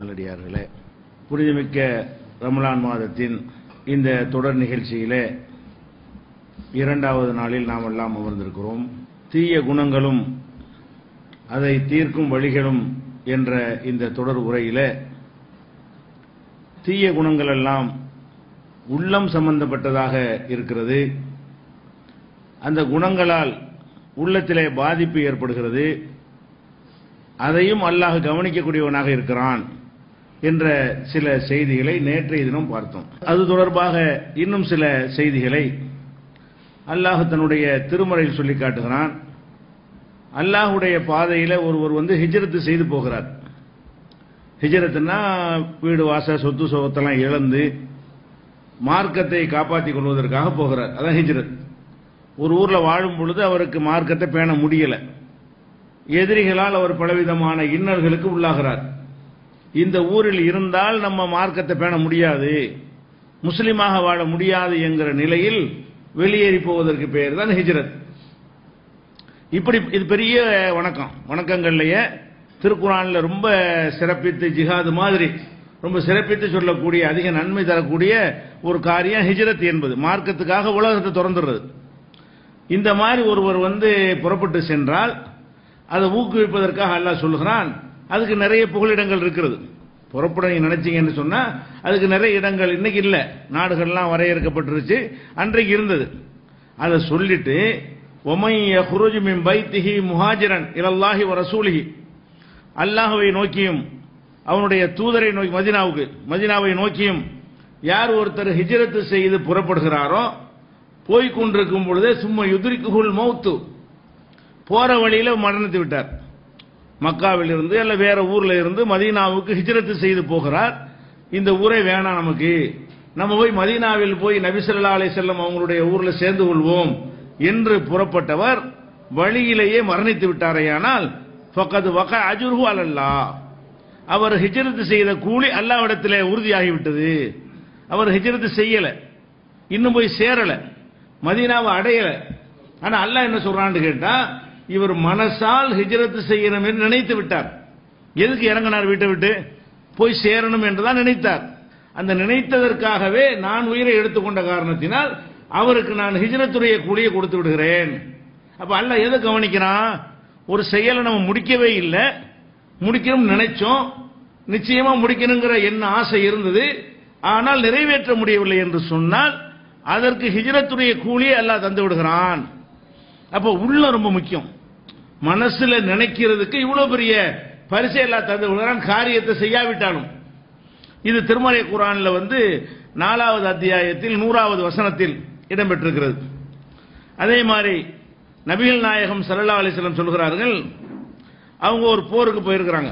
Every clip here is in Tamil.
நல்லடியார்களே புனிதமிக்க ரமலான் மாதத்தின் இந்த தொடர் நிகழ்ச்சியிலே இரண்டாவது நாளில் நாம் எல்லாம் அமர்ந்திருக்கிறோம் தீய குணங்களும் அதை தீர்க்கும் வழிகளும் என்ற இந்த தொடர் உரையிலே தீய குணங்கள் எல்லாம் உள்ளம் சம்பந்தப்பட்டதாக இருக்கிறது அந்த குணங்களால் உள்ளத்திலே பாதிப்பு ஏற்படுகிறது அதையும் அல்லாஹ் கவனிக்கக்கூடியவனாக இருக்கிறான் என்ற சில செய்திகளை நேற்றைய தினம் பார்த்தோம் அது தொடர்பாக இன்னும் சில செய்திகளை அல்லாஹ் தன்னுடைய திருமறையில் சொல்லி காட்டுகிறான் அல்லாஹுடைய பாதையில ஒருவர் வந்து ஹிஜ்ரத்து செய்து போகிறார் ஹிஜ்ரத்துனா வீடு வாச சொத்து சுகத்தெல்லாம் இழந்து மார்க்கத்தை காப்பாற்றிக் கொள்வதற்காக போகிறார் அதான் ஹிஜ்ரத் ஒரு ஊர்ல வாழும் பொழுது அவருக்கு மார்க்கத்தை பேண முடியல எதிரிகளால் அவர் பலவிதமான இன்னல்களுக்கு உள்ளாகிறார் இந்த ஊரில் இருந்தால் நம்ம மார்க்கத்தை பேண முடியாது முஸ்லிமாக வாழ முடியாது என்கிற நிலையில் வெளியேறி போவதற்கு பெயர் தான் ஹிஜ்ரத் இப்படி இது பெரிய வணக்கம் வணக்கங்கள்லயே திருக்குறான்ல ரொம்ப சிறப்பித்து ஜிஹாது மாதிரி ரொம்ப சிறப்பித்து சொல்லக்கூடிய அதிக நன்மை தரக்கூடிய ஒரு காரியம் ஹிஜ்ரத் என்பது மார்க்கத்துக்காக உலகத்தை திறந்துடுறது இந்த மாதிரி ஒருவர் வந்து புறப்பட்டு சென்றால் அதை ஊக்குவிப்பதற்காக அல்லாஹ் சொல்லுகிறான் அதுக்கு நிறைய புகலிடங்கள் இருக்கிறது புறப்பட நீங்க நினைச்சீங்கன்னு சொன்னா அதுக்கு நிறைய இடங்கள் இன்னைக்கு இல்ல நாடுகள்லாம் வரையறுக்கப்பட்டிருச்சு அன்றைக்கு இருந்தது அதை சொல்லிட்டு ஒமை குருஜு மின் பைத்திஹி முஹாஜிரன் இலல்லாஹி வ ரசூலிஹி அல்லாஹுவை நோக்கியும் அவனுடைய தூதரை நோக்கி மதினாவுக்கு மதினாவை நோக்கியும் யார் ஒருத்தர் ஹிஜ்ரத்து செய்து புறப்படுகிறாரோ போய் கொண்டிருக்கும் பொழுதே சும்மா யுதிரிக்குகுல் மௌத்து போற வழியில மரணத்தை விட்டார் மக்காவில் இருந்து அல்ல வேற ஊர்ல இருந்து மதீனாவுக்கு ஹிஜ்ரத்து செய்து போகிறார் இந்த ஊரே வேணாம் நமக்கு நம்ம போய் மதீனாவில் போய் நபிசல்லா அலை செல்லம் அவங்களுடைய ஊர்ல சேர்ந்து கொள்வோம் என்று புறப்பட்டவர் வழியிலேயே மரணித்து விட்டாரையானால் ஃபக்கது வக அஜுர்ஹு அலல்லா அவர் ஹிஜ்ரத்து செய்த கூலி அல்லாவிடத்திலே உறுதியாகிவிட்டது அவர் ஹிஜ்ரத்து செய்யல இன்னும் போய் சேரல மதீனாவை அடையல ஆனா அல்லாஹ் என்ன சொல்றான்னு கேட்டா இவர் மனசால் ஹிஜ்ரத்து செய்யணும் என்று நினைத்து விட்டார் எதுக்கு இறங்கினார் வீட்டை விட்டு போய் சேரணும் என்றுதான் நினைத்தார் அந்த நினைத்ததற்காகவே நான் உயிரை எடுத்துக்கொண்ட காரணத்தினால் அவருக்கு நான் ஹிஜ்ரத்துடைய கூலியை கொடுத்து விடுகிறேன் அப்ப அல்லாஹ் எதை கவனிக்கிறான் ஒரு செயலை நம்ம முடிக்கவே இல்லை முடிக்கணும்னு நினைச்சோம் நிச்சயமா முடிக்கணுங்கிற என்ன ஆசை இருந்தது ஆனால் நிறைவேற்ற முடியவில்லை என்று சொன்னால் அதற்கு ஹிஜ்ரத்துடைய கூலியை அல்லாஹ் தந்து விடுகிறான் அப்ப உள்ள ரொம்ப முக்கியம் மனசுல நினைக்கிறதுக்கு இவ்வளவு பெரிய பரிசை எல்லாம் தந்து விடுகிறான் காரியத்தை செய்யாவிட்டாலும் இது திருமலை குரான்ல வந்து நாலாவது அத்தியாயத்தில் நூறாவது வசனத்தில் இடம்பெற்றிருக்கிறது அதே மாதிரி நபிகள் நாயகம் சல்லா அலிஸ்லம் சொல்கிறார்கள் அவங்க ஒரு போருக்கு போயிருக்கிறாங்க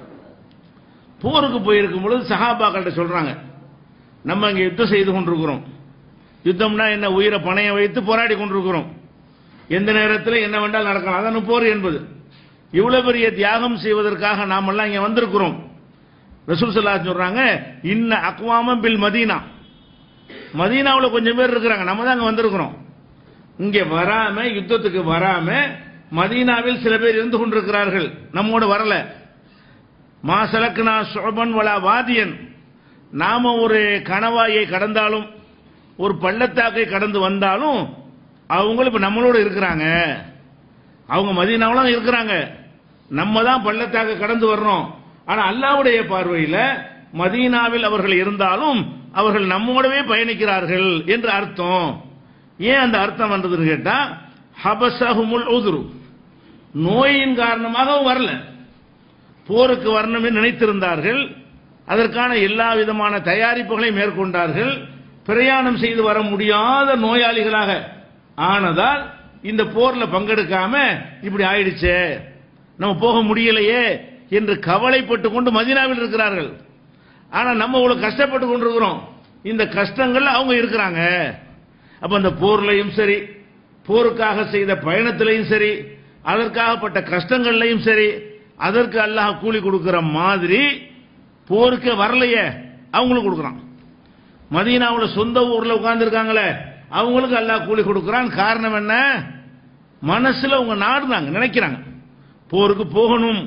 போருக்கு போயிருக்கும் பொழுது சஹாபாக்கள்கிட்ட சொல்றாங்க நம்ம இங்க யுத்தம் செய்து கொண்டிருக்கிறோம் யுத்தம்னா என்ன உயிரை பணைய வைத்து போராடி கொண்டிருக்கிறோம் எந்த நேரத்தில் என்ன வேண்டால் நடக்கலாம் அதான் போர் என்பது இவ்வளவு பெரிய தியாகம் செய்வதற்காக நாம் எல்லாம் இங்க வந்திருக்கிறோம் ரசூல் சல்லா சொல்றாங்க இன்ன அக்வாமம் பில் மதீனா மதீனாவில் கொஞ்சம் பேர் இருக்கிறாங்க நம்ம தான் அங்க வந்திருக்கிறோம் இங்க வராம யுத்தத்துக்கு வராம மதீனாவில் சில பேர் இருந்து கொண்டிருக்கிறார்கள் நம்மோட வரல மாசலக்குனா சோபன் வலா வாதியன் நாம ஒரு கணவாயை கடந்தாலும் ஒரு பள்ளத்தாக்கை கடந்து வந்தாலும் அவங்களும் இப்ப நம்மளோட இருக்கிறாங்க அவங்க மதீனாவிலும் இருக்கிறாங்க நம்ம தான் பள்ளத்தாக்க கடந்து வர்றோம் ஆனா அல்லாவுடைய பார்வையில மதீனாவில் அவர்கள் இருந்தாலும் அவர்கள் நம்மோடவே பயணிக்கிறார்கள் என்று அர்த்தம் ஏன் அந்த அர்த்தம் வந்ததுன்னு கேட்டா ஹபசஹுமுல் உதுரு நோயின் காரணமாக வரல போருக்கு வரணும் என்று நினைத்திருந்தார்கள் அதற்கான எல்லா விதமான தயாரிப்புகளை மேற்கொண்டார்கள் பிரயாணம் செய்து வர முடியாத நோயாளிகளாக ஆனதால் இந்த போர்ல பங்கெடுக்காம இப்படி ஆயிடுச்சே நம்ம போக முடியலையே என்று கவலைப்பட்டு கொண்டு மதினாவில் இருக்கிறார்கள் ஆனா நம்ம இவ்வளவு கஷ்டப்பட்டு கொண்டிருக்கிறோம் இந்த கஷ்டங்கள் அவங்க இருக்கிறாங்க அப்ப அந்த போர்லையும் சரி போருக்காக செய்த பயணத்திலையும் சரி அதற்காகப்பட்ட கஷ்டங்கள்லையும் சரி அதற்கு அல்லாஹ் கூலி கொடுக்கிற மாதிரி போருக்கு வரலையே அவங்களுக்கு கொடுக்குறான் மதீனாவில் சொந்த ஊர்ல உட்கார்ந்து இருக்காங்களே அவங்களுக்கு அல்லாஹ் கூலி கொடுக்கிறான் காரணம் என்ன மனசுல அவங்க நாடுறாங்க நினைக்கிறாங்க போருக்கு போகணும்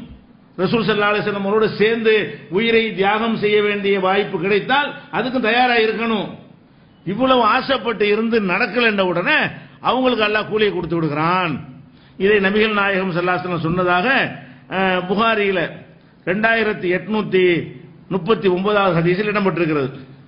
ரசூல் ஸல்லல்லாஹு அலைஹி வஸல்லம் அவரோடு சேர்ந்து உயிரை தியாகம் செய்ய வேண்டிய வாய்ப்பு கிடைத்தால் அதுக்கும் தயாரா இருக்கணும் இவ்வளவு ஆசைப்பட்டு இருந்து நடக்கலன்ற உடனே அவங்களுக்கு அல்லாஹ் கூலியை கொடுத்து விடுகிறான் இதை நபிகள் நாயகம் ஸல்லல்லாஹு சொன்னதாக அஹ், புகாரியில ரெண்டாயிரத்தி எட்நூத்தி முப்பத்தி ஒன்பதாவது ஹதீஸில் இடம்பெற்றிருக்கிறது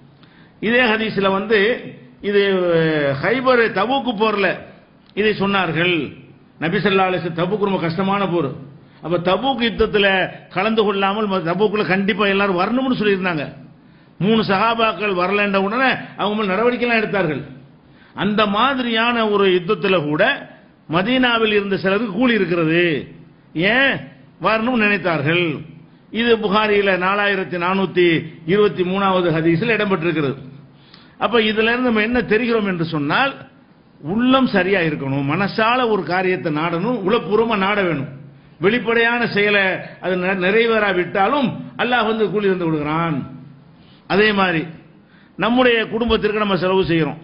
இதே ஹதீஸ்ல வந்து இது அஹ், ஹைபர் தபூக்கு போர்ல இதை சொன்னார்கள் நபி ஸல்லல்லாஹு அலைஹி வஸல்லம் தபூக் ரொம்ப கஷ்டமான போர் அப்ப தபூக் யுத்தத்துல கலந்து கொள்ளாமல் ம- தபூக்குல கண்டிப்பா எல்லாரும் வரணும்னு சொல்லியிருந்தாங்க மூணு சகாபாக்கள் வரலன்ற உடனே அவங்க மேல் நடவடிக்கைலாம் எடுத்தார்கள் அந்த மாதிரியான ஒரு யுத்தத்துல கூட மதீனாவில் இருந்த சிலருக்கு கூலி இருக்கிறது ஏன் வரணும்னு நினைத்தார்கள் இது புகாரியில நாலாயிரத்தி நானூத்தி இருபத்தி மூணாவது ஹதீஸில் இடம்பெற்றிருக்கிறது அப்ப இதுல இருந்து நம்ம என்ன தெரிகிறோம் என்று சொன்னால் உள்ளம் சரியா இருக்கணும் மனசால ஒரு காரியத்தை நாடணும் உளப்பூர்வமா நாட வேணும் வெளிப்படையான செயலை அது நெ- நிறைவேறாவிட்டாலும் அல்லாஹ் வந்து கூலி தந்து கொடுக்கிறான் அதே மாதிரி நம்முடைய குடும்பத்திற்கு நம்ம செலவு செய்கிறோம்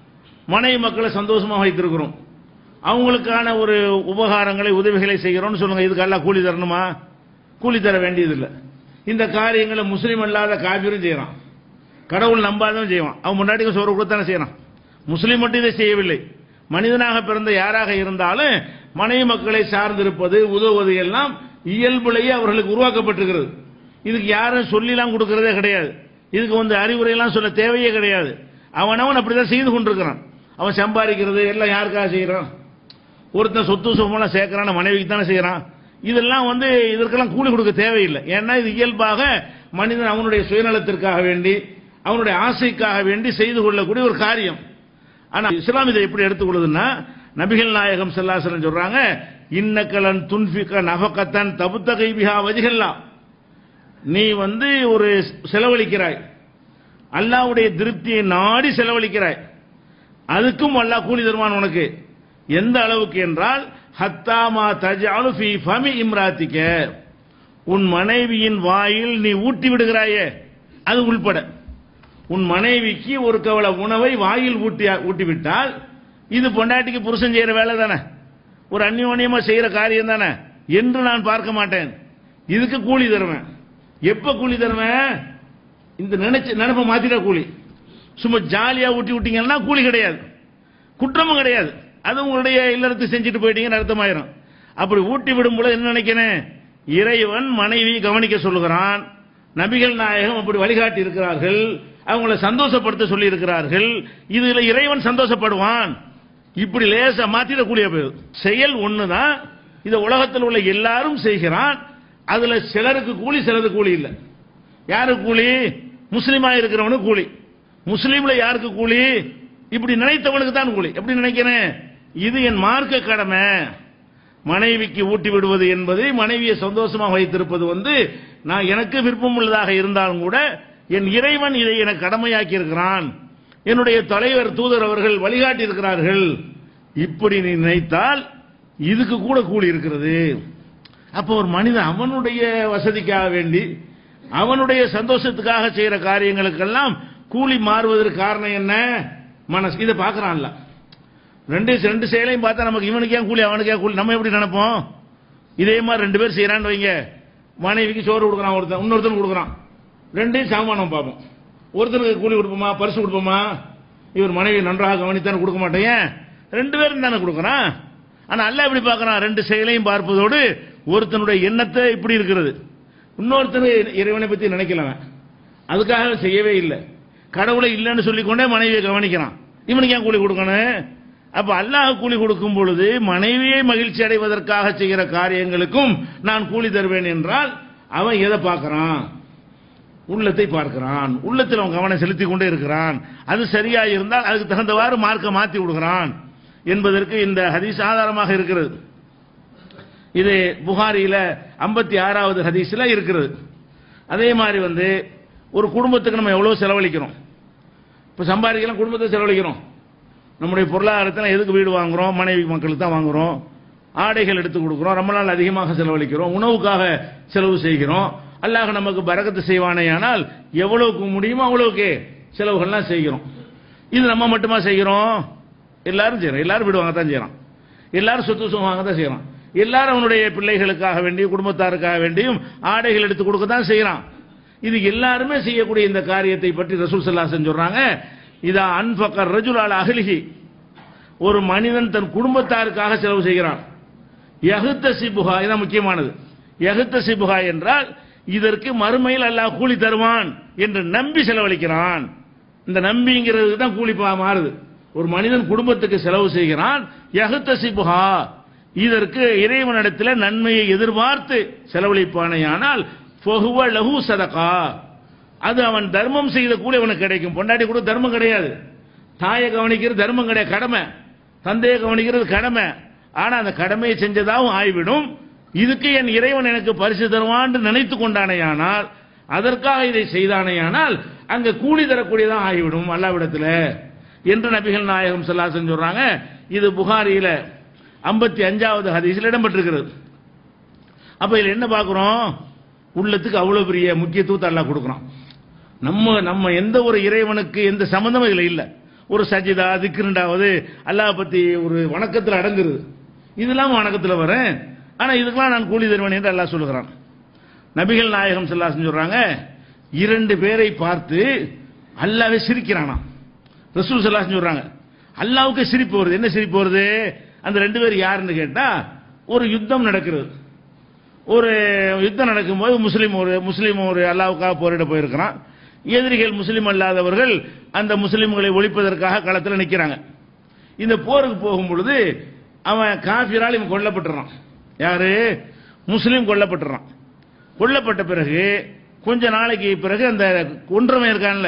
மனைவி மக்களை சந்தோஷமா வைத்திருக்கிறோம் அவங்களுக்கான ஒரு உபகாரங்களை உதவிகளை செய்கிறோம்னு சொல்லுங்க இதுக்கு எல்லாம் கூலி தரணுமா கூலி தர வேண்டியதில்லை இந்த காரியங்களை முஸ்லீம் அல்லாத காபிரும் செய்யறான் கடவுள் நம்பாதவன் செய்வான் அவன் முன்னாடி சோறு கொடுத்தானே செய்யறான் முஸ்லீம் மட்டும் இதை செய்யவில்லை மனிதனாக பிறந்த யாராக இருந்தாலும் மனைவி மக்களை சார்ந்திருப்பது உதவுவது எல்லாம் இயல்புலேயே அவர்களுக்கு உருவாக்கப்பட்டிருக்கிறது இதுக்கு யாரும் சொல்லிலாம் கொடுக்கறதே கிடையாது இதுக்கு வந்து அறிவுரையெல்லாம் சொல்ல தேவையே கிடையாது அவனவன் அப்படிதான் செய்து கொண்டிருக்கிறான் அவன் சம்பாதிக்கிறது எல்லாம் யாருக்காக செய்யறான் ஒருத்தன் சொத்து சுகமெல்லாம் சேர்க்கறான் மனைவிக்கு தானே செய்யறான் இதெல்லாம் வந்து இதற்கெல்லாம் கூலி கொடுக்க தேவையில்லை ஏன்னா இது இயல்பாக மனிதன் அவனுடைய சுயநலத்திற்காக வேண்டி அவனுடைய ஆசைக்காக வேண்டி செய்து கொள்ளக்கூடிய ஒரு காரியம் ஆனா இஸ்லாம் இதை எப்படி எடுத்துக்கொள்ளுதுன்னா நபிகள் நாயகம் ஸல்லல்லாஹு சொல்றாங்க இன்னக்கலன் துன்ஃபிக நஃபகத்தன் தபுத்தகை பிஹா வஜிகல்லா நீ வந்து ஒரு செலவழிக்கிறாய் அல்லாஹ்வுடைய திருப்தியை நாடி செலவழிக்கிறாய் அதுக்கும் அல்லாஹ் கூலி தருவான் உனக்கு எந்த அளவுக்கு என்றால் ஹத்தாமா தஜாலு ஃபீ ஃபமி இம்ராத்திக்க உன் மனைவியின் வாயில் நீ ஊட்டி விடுகிறாயே அது உள்பட உன் மனைவிக்கு ஒரு கவலை உணவை வாயில் ஊட்டி ஊட்டி விட்டால் இது பொண்டாட்டிக்கு புருஷன் செய்யற வேலை தானே ஒரு அந்யோன்யமா செய்யற காரியம் தானே என்று நான் பார்க்க மாட்டேன் இதுக்கு கூலி தருவேன் எப்ப கூலி தருவேன் இந்த நினைச்ச நினைப்ப மாத்திர கூலி சும்மா ஜாலியா ஊட்டி விட்டீங்கன்னா கூலி கிடையாது குற்றமும் கிடையாது அது உங்களுடைய இல்லறத்தை செஞ்சுட்டு போயிட்டீங்கன்னு அர்த்தமாயிரும் அப்படி ஊட்டி விடும் பொழுது என்ன நினைக்கிறேன் இறைவன் மனைவி கவனிக்க சொல்லுகிறான் நபிகள் நாயகம் அப்படி வழிகாட்டி இருக்கிறார்கள் அவங்கள சந்தோஷப்படுத்த சொல்லி இருக்கிறார்கள் இதுல இறைவன் சந்தோஷப்படுவான் இப்படி லேசா மாத்திர கூலிய போயிடும் செயல் ஒண்ணுதான் இத உலகத்தில் உள்ள எல்லாரும் செய்கிறான் அதுல சிலருக்கு கூலி சிலருக்கு கூலி இல்லை யாருக்கு கூலி முஸ்லீமா இருக்கிறவனுக்கு கூலி முஸ்லீம்ல யாருக்கு கூலி இப்படி நினைத்தவனுக்கு தான் கூலி எப்படி நினைக்கிறேன் இது என் மார்க்க கடமை மனைவிக்கு ஊட்டி விடுவது என்பது மனைவியை சந்தோஷமாக வைத்திருப்பது வந்து நான் எனக்கு விருப்பம் உள்ளதாக இருந்தாலும் கூட என் இறைவன் இதை எனக்கு கடமையாக்கி இருக்கிறான் என்னுடைய தலைவர் தூதர் அவர்கள் வழிகாட்டி இருக்கிறார்கள் இப்படி நீ நினைத்தால் இதுக்கு கூட கூலி இருக்கிறது அப்போ ஒரு மனிதன் அவனுடைய வசதிக்காக வேண்டி அவனுடைய சந்தோஷத்துக்காக செய்யற காரியங்களுக்கெல்லாம் கூலி மாறுவதற்கு காரணம் என்ன மனசு இதை பார்க்கறான்ல ரெண்டு ரெண்டு செயலையும் பார்த்தா நமக்கு இவனுக்கு ஏன் கூலி அவனுக்கு ஏன் கூலி நம்ம எப்படி நினைப்போம் இதே மாதிரி ரெண்டு பேர் செய்யறான்னு வைங்க மனைவிக்கு சோறு கொடுக்குறான் ஒருத்தன் இன்னொருத்தன் கொடுக்குறான் ரெண்டையும் சாமானம் பார்ப்போம் ஒருத்தனுக்கு கூலி கொடுப்போமா பரிசு கொடுப்போமா இவர் மனைவி நன்றாக கவனித்தானே கொடுக்க மாட்டேன் ஏன்? ரெண்டு பேரும் தானே கொடுக்குறான் ஆனா அல்ல எப்படி பார்க்கறான் ரெண்டு செயலையும் பார்ப்பதோடு ஒருத்தனுடைய எண்ணத்தை இப்படி இருக்கிறது இன்னொருத்தன் இறைவனை பத்தி நினைக்கல அவன். அதுக்காக செய்யவே இல்லை கடவுளை இல்லைன்னு சொல்லிக்கொண்டே மனைவியை கவனிக்கிறான் இவனுக்கு ஏன் கூலி கொடுக்கணும் அப்ப அல்லாஹ் கூலி கொடுக்கும் பொழுது மனைவியை மகிழ்ச்சி அடைவதற்காக செய்கிற காரியங்களுக்கும் நான் கூலி தருவேன் என்றால் அவன் எதை பார்க்கறான் உள்ளத்தை பார்க்கிறான் உள்ளத்தில் அவன் கவனம் செலுத்திக் கொண்டே இருக்கிறான் அது சரியா இருந்தால் அதுக்கு தகுந்தவாறு மார்க்க மாத்தி விடுகிறான் என்பதற்கு இந்த ஹதீஸ் ஆதாரமாக இருக்கிறது இது புகாரியில ஐம்பத்தி ஆறாவது ஹதீஸ்ல இருக்கிறது அதே மாதிரி வந்து ஒரு குடும்பத்துக்கு நம்ம எவ்வளவு செலவழிக்கிறோம் இப்ப சம்பாதிக்கலாம் குடும்பத்தை செலவழிக்கிறோம் நம்முடைய பொருளாதாரத்தில் எதுக்கு வீடு வாங்குறோம் மனைவி மக்களுக்கு தான் வாங்குறோம் ஆடைகள் எடுத்து கொடுக்குறோம் ரொம்ப நாள் அதிகமாக செலவழிக்கிறோம் உணவுக்காக செலவு செய்கிறோம் அல்லாஹ் நமக்கு பரக்கத்து செய்வானேயானால் எவ்வளவுக்கு முடியுமோ அவ்வளவுக்கு செலவுகள்லாம் செய்கிறோம் இது நம்ம மட்டுமா செய்கிறோம் எல்லாரும் செய்யறோம் எல்லாரும் வீடு வாங்க தான் செய்யறோம் எல்லாரும் சொத்து சுகம் வாங்க தான் செய்யறோம் எல்லாரும் அவனுடைய பிள்ளைகளுக்காக வேண்டியும் குடும்பத்தாருக்காக வேண்டியும் ஆடைகள் எடுத்து கொடுக்க தான் செய்யறான் இது எல்லாருமே செய்யக்கூடிய இந்த காரியத்தை பற்றி ரசூல் சல்லாசன் சொல்றாங்க இதா அன்பக்கர் ரஜுலால் அகலிகி ஒரு மனிதன் தன் குடும்பத்தாருக்காக செலவு செய்கிறான் யகுத்த சிபுகா இதான் முக்கியமானது யகுத்த சிபுகா என்றால் இதற்கு மறுமையில் அல்லாஹ் கூலி தருவான் என்று நம்பி செலவழிக்கிறான் இந்த நம்பிங்கிறது தான் கூலி பா- மாறுது ஒரு மனிதன் குடும்பத்துக்கு செலவு செய்கிறான் யகுத்த சிபுகா இதற்கு இறைவனிடத்தில் நன்மையை எதிர்பார்த்து செலவழிப்பானேயானால் ஃபஹுவ லஹு சதகா அது அவன் தர்மம் செய்த கூலி அவனுக்கு கிடைக்கும் பொண்டாட்டி கூட தர்மம் கிடையாது தாயை கவனிக்கிறது தர்மம் கிடையாது கடமை தந்தையை கவனிக்கிறது கடமை ஆனா அந்த கடமையை செஞ்சதாகவும் ஆய்விடும் இதுக்கு என் இறைவன் எனக்கு பரிசு தருவான் நினைத்து கொண்டானேயானால் அதற்காக இதை செய்தானேயானால் அங்க கூலி தரக்கூடியதான் ஆகிவிடும் அல்லாவிடத்துல என்று நபிகள் நாயகம் சொல்லாசன் சொல்றாங்க இது புகாரியில ஐம்பத்தி அஞ்சாவது ஹதீஸில் இடம்பெற்றிருக்கிறது அப்ப இதுல என்ன பார்க்கிறோம் உள்ளத்துக்கு அவ்வளவு பெரிய முக்கியத்துவத்தை அல்லாஹ் கொடுக்குறான் நம்ம நம்ம எந்த ஒரு இறைவனுக்கு எந்த சம்பந்தமும் இதுல இல்ல ஒரு சஜிதா திக்ருண்டாவது அல்லாஹ் பத்தி ஒரு வணக்கத்தில் அடங்குறது இதெல்லாம் வணக்கத்துல வரேன் ஆனா இதுக்கெல்லாம் நான் கூலி தருவேன் என்று அல்லாஹ் சொல்லுகிறான் நபிகள் நாயகம் ஸல்லல்லாஹு சொல்றாங்க இரண்டு பேரை பார்த்து அல்லாஹ்வே சிரிக்கிறானா ரசூல் ஸல்லல்லாஹு சொல்றாங்க அல்லாஹ்வுக்கு சிரிப்பு வருது என்ன சிரிப்பு வருது அந்த ரெண்டு பேர் யாருன்னு கேட்டா ஒரு யுத்தம் நடக்கிறது ஒரு யுத்தம் நடக்கும்போது முஸ்லீம் ஒரு முஸ்லீம் ஒரு அல்லாவுக்காக போரிட போயிருக்கிறான் எதிரிகள் முஸ்லீம் அல்லாதவர்கள் அந்த முஸ்லீம்களை ஒழிப்பதற்காக களத்தில் நிற்கிறாங்க இந்த போருக்கு போகும் பொழுது அவன் காஃபிரால் இவன் கொல்லப்பட்டுறான் யாரு முஸ்லீம் கொல்லப்பட்டுறான் கொல்லப்பட்ட பிறகு கொஞ்ச நாளைக்கு பிறகு அந்த கொன்றவன் இருக்கான்ல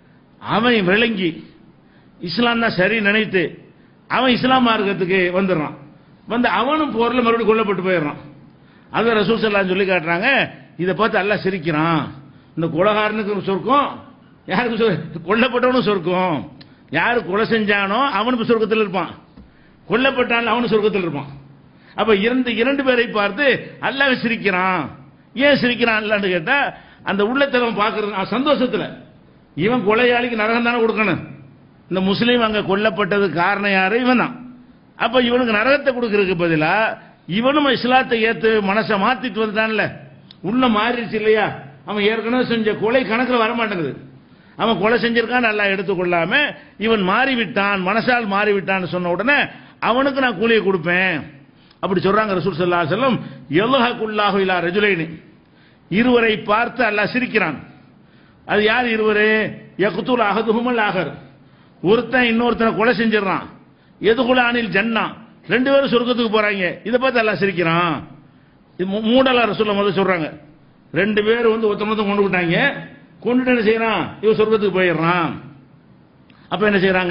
அவன் விளங்கி இஸ்லாம் தான் சரி நினைத்து அவன் இஸ்லாம் மார்க்கத்துக்கு வந்துடுறான் வந்து அவனும் போர்ல மறுபடியும் கொல்லப்பட்டு போயிடுறான் அதை ரசூல் ஸல்லல்லாஹு சொல்லி காட்டுறாங்க இதை பார்த்து அல்லாஹ் சிரிக்கிறான் இந்த கொலகாரனுக்கு சொர்க்கம் யாருக்கு சொ- கொல்லப்பட்டவனும் சொர்க்கம் யாரு கொலை செஞ்சானோ அவனுக்கு சொர்க்கத்தில் இருப்பான் கொல்லப்பட்டான் அவனு சொர்க்கத்தில் இருப்பான் அப்ப இரண்டு இரண்டு பேரை பார்த்து அல்லாஹ் சிரிக்கிறான் ஏன் சிரிக்கிறான் அல்லான்னு கேட்டா அந்த உள்ளத்துல அவன் பார்க்கறது அவன் சந்தோஷத்துல இவன் கொலையாளிக்கு நரகம் தானே கொடுக்கணும் இந்த முஸ்லீம் அங்க கொல்லப்பட்டது காரணம் யாரு இவன் தான் அப்ப இவனுக்கு நரகத்தை கொடுக்கறதுக்கு பதிலா இவனும் இஸ்லாத்தை ஏத்து மனசை மாத்திட்டு வந்துட்டான்ல உள்ள மாறிடுச்சு இல்லையா அவன் ஏற்கனவே செஞ்ச கொலை கணக்குல வர மாட்டேங்குது அவன் கொலை செஞ்சிருக்கான் நல்லா எடுத்துக்கொள்ளாம இவன் மாறிவிட்டான் மனசால் மாறிவிட்டான்னு சொன்ன உடனே அவனுக்கு நான் கூலியை கொடுப்பேன் அப்படி சொல்றாங்க ரசூல் ஸல்லல்லாஹு அலைஹி வஸல்லம் யல்ஹகுல்லாஹு இலா ரஜுலைனி இருவரை பார்த்து அல்லாஹ் சிரிக்கிறான் அது யார் இருவரு யக்துல் அஹதுஹுமல் ஆகர் ஒருத்தன் இன்னொருத்தனை கொலை செஞ்சிடறான் எதுகுலானில் ஜன்னா ரெண்டு பேரும் சொர்க்கத்துக்கு போறாங்க இதை பார்த்து எல்லாம் சிரிக்கிறான் இது மூ- மூடலா ரசூல்ல முதல்ல சொல்றாங்க ரெண்டு பேர் வந்து ஒருத்த மொத்தம் கொண்டு விட்டாங்க கொண்டுட்டு என்ன செய்யறான் இவன் சொர்க்கத்துக்கு போயிடுறான் அப்ப என்ன செய்யறாங்க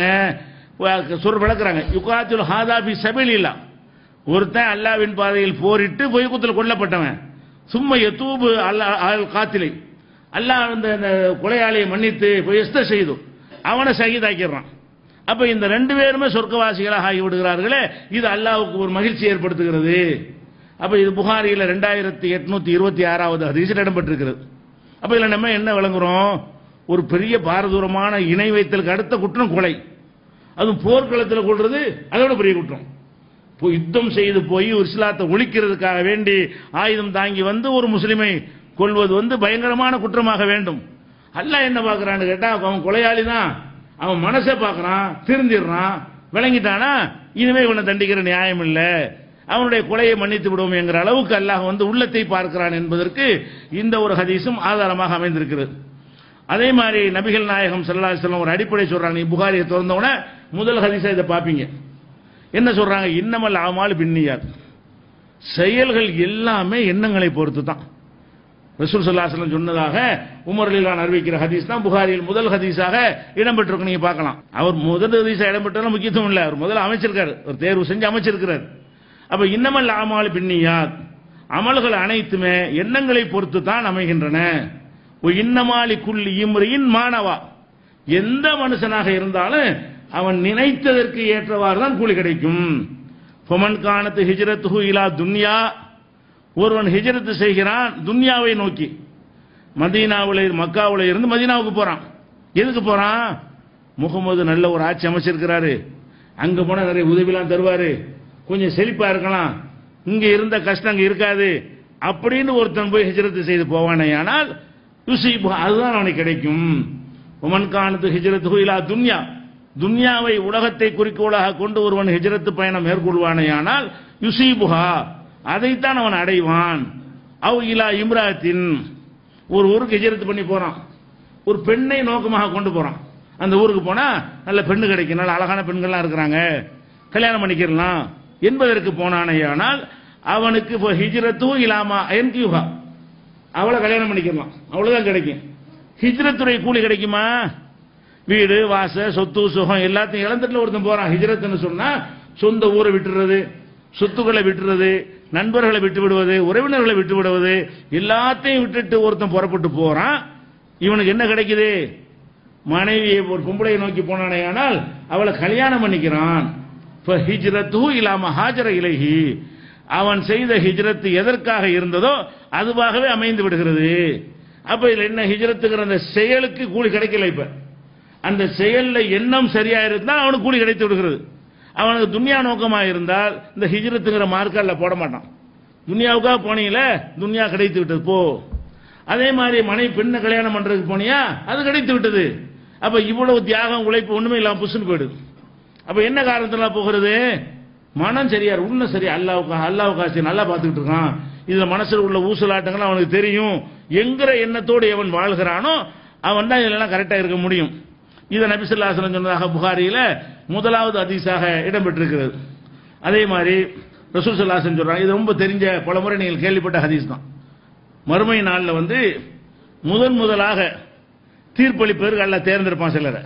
வ- சொல் விளக்குறாங்க யுகாத்துல் ஹாதா பி சபிலில்லா ஒருத்தன் அல்லாவின் பாதையில் போரிட்டு பொய் குத்தில் கொல்லப்பட்டவன் சும்மா எத்தூபு அல்லா அல் காத்திலை அல்லாஹ் அந்த அந்த கொலையாளியை மன்னித்து எஸ்த செய்து அவனை சகிதாக்கிடுறான் அப்ப இந்த ரெண்டு பேருமே சொர்க்கவாசிகளாக ஆகி விடுகிறார்களே இது அல்லாஹ்வுக்கு ஒரு மகிழ்ச்சி ஏற்படுத்துகிறது அப்ப இது புகாரியில் ரெண்டாயிரத்தி எட்நூத்தி இருபத்தி ஆறாவது ஹதீஸில் இடம்பெற்றிருக்கிறது அப்ப இதுல நம்ம என்ன விளங்குறோம் ஒரு பெரிய பாரதூரமான இணை வைத்தலுக்கு அடுத்த குற்றம் கொலை அதுவும் போர்க்களத்தில் கொள்றது அதோட பெரிய குற்றம் இப்போ யுத்தம் செய்து போய் ஒரு இஸ்லாத்தை ஒழிக்கிறதுக்காக வேண்டி ஆயுதம் தாங்கி வந்து ஒரு முஸ்லிமை கொல்வது வந்து பயங்கரமான குற்றமாக வேண்டும் அல்லாஹ் என்ன பார்க்கறான்னு கேட்டா அவன் கொலையாளி தான் அவன் மனசை பார்க்கறான் திருந்திடுறான் விளங்கிட்டானா இனிமே இவனை தண்டிக்கிற நியாயம் இல்லை அவனுடைய கொலையை மன்னித்து விடுவோம் என்கிற அளவுக்கு அல்லாஹ் வந்து உள்ளத்தை பார்க்கிறான் என்பதற்கு இந்த ஒரு ஹதீஸும் ஆதாரமாக அமைந்திருக்கிறது அதே மாதிரி நபிகள் நாயகம் ஸல்லல்லாஹு அலைஹி வஸல்லம் ஒரு அடிப்படை சொல்றாங்க நீ புகாரியை திறந்தவுடனே முதல் ஹதீஸா இதை பார்ப்பீங்க என்ன சொல்றாங்க இன்னமல் ஆமால் பின்னியார் செயல்கள் எல்லாமே எண்ணங்களை பொறுத்து தான் ரசூல் சல்லாஹலம் சொன்னதாக உமர் அலிலான் அறிவிக்கிற ஹதீஸ் தான் புகாரியில் முதல் ஹதீஸாக இடம்பெற்றிருக்கு நீங்க பார்க்கலாம் அவர் முதல் ஹதீஸா இடம்பெற்றாலும் முக்கியத்துவம் இல்லை அவர் முதல்ல அமைச்சிருக்காரு ஒரு தேர்வு செஞ்சு அமைச்சிருக்கிறார் அப்ப இன்னமல் ஆமால் பின்னியாத் அமல்கள் அனைத்துமே எண்ணங்களை பொறுத்து தான் அமைகின்றன ஒ இன்னமாலி குல்லி இம்ரியின் மாணவா எந்த மனுஷனாக இருந்தாலும் அவன் நினைத்ததற்கு ஏற்றவாறு தான் கூலி கிடைக்கும் ஃபமன் கானத்து ஹிஜ்ரத்துஹு இலா துன்யா ஒருவன் ஹிஜ்ரத்து செய்கிறான் துன்யாவை நோக்கி மதீனாவில் மக்காவில் இருந்து மதீனாவுக்கு போறான் எதுக்கு போறான் முகமது நல்ல ஒரு ஆட்சி அமைச்சிருக்கிறாரு அங்க போனா நிறைய உதவிலாம் தருவாரு கொஞ்சம் செழிப்பா இருக்கலாம் இங்க இருந்த கஷ்டம் அங்க இருக்காது அப்படின்னு ஒருத்தன் போய் ஹிஜ்ரத்து செய்து போவானே ஆனால் யுசீபு அதுதான் அவனுக்கு கிடைக்கும் உமன் காலத்து ஹிஜ்ரத்து இலா துன்யா துன்யாவை உலகத்தை குறிக்கோளாக கொண்டு ஒருவன் ஹிஜ்ரத்து பயணம் மேற்கொள்வானே ஆனால் யுசீபுஹா அதைத்தான் அவன் அடைவான் அவ் இலா இம்ராத்தின் ஒரு ஊருக்கு ஹிஜ்ரத்து பண்ணி போறான் ஒரு பெண்ணை நோக்கமாக கொண்டு போறான் அந்த ஊருக்கு போனா நல்ல பெண்ணு கிடைக்கும் நல்ல அழகான பெண்கள்லாம் இருக்கிறாங்க கல்யாணம் பண்ணிக்கிறலாம் என்பதற்கு போனானேயானால் அவனுக்கு இப்போ ஹிஜ்ரத்தும் இல்லாமா என்கியூஹா அவளை கல்யாணம் பண்ணிக்கலாம் அவ்வளவுதான் கிடைக்கும் ஹிஜ்ரத்துடைய கூலி கிடைக்குமா வீடு வாச சொத்து சுகம் எல்லாத்தையும் இழந்துட்டு ஒருத்தன் போறான் ஹிஜ்ரத்னு சொன்னா சொந்த ஊரை விட்டுறது சொத்துக்களை விட்டுறது நண்பர்களை விட்டு விடுவது உறவினர்களை விட்டு விடுவது எல்லாத்தையும் விட்டுட்டு ஒருத்தன் புறப்பட்டு போறான் இவனுக்கு என்ன கிடைக்குது மனைவியை ஒரு பொம்பளையை நோக்கி போனானே ஆனால் அவளை கல்யாணம் பண்ணிக்கிறான் இப்ப ஹிஜ்ரத்து இல்லாம ஹாஜர இலகி அவன் செய்த ஹிஜ்ரத்து எதற்காக இருந்ததோ அதுவாகவே அமைந்து விடுகிறது அப்ப இதுல என்ன ஹிஜ்ரத்துங்கிற அந்த செயலுக்கு கூலி கிடைக்கல இப்ப அந்த செயல்ல எண்ணம் சரியா இருந்தால் அவனுக்கு கூலி கிடைத்து விடுகிறது அவனுக்கு துன்யா நோக்கமா இருந்தால் இந்த ஹிஜ்ரத்துங்கிற மார்க்கல்ல போட மாட்டான் துன்யாவுக்காக போனீங்கள துன்யா கிடைத்து விட்டது போ அதே மாதிரி மனைவி பெண்ணை கல்யாணம் பண்றதுக்கு போனியா அது கிடைத்து விட்டது அப்ப இவ்வளவு தியாகம் உழைப்பு ஒண்ணுமே இல்லாம புஷ்னு போயிடுது அப்ப என்ன காரணத்துல போகிறது மனம் சரியா இருக்கு. உள்ள சரியா அல்லாவுக்கா அல்லாவுக்கா நல்லா பார்த்துக்கிட்டு இருக்கான் இதுல மனசுல உள்ள ஊசலாட்டங்கள் அவனுக்கு தெரியும் என்கிற எண்ணத்தோடு எவன் வாழ்கிறானோ அவன் தான் இதெல்லாம் கரெக்டா இருக்க முடியும் இதை நபிசுல்லாசலம் சொன்னதாக புகாரியில முதலாவது அதிசாக இடம்பெற்றிருக்கிறது அதே மாதிரி ரசூல் சல்லாசன் சொல்றாங்க இது ரொம்ப தெரிஞ்ச பல முறை நீங்கள் கேள்விப்பட்ட ஹதீஸ் தான் மறுமை நாளில் வந்து முதன் முதலாக தீர்ப்பளிப்பதற்கு அல்ல தேர்ந்தெடுப்பான் சிலரை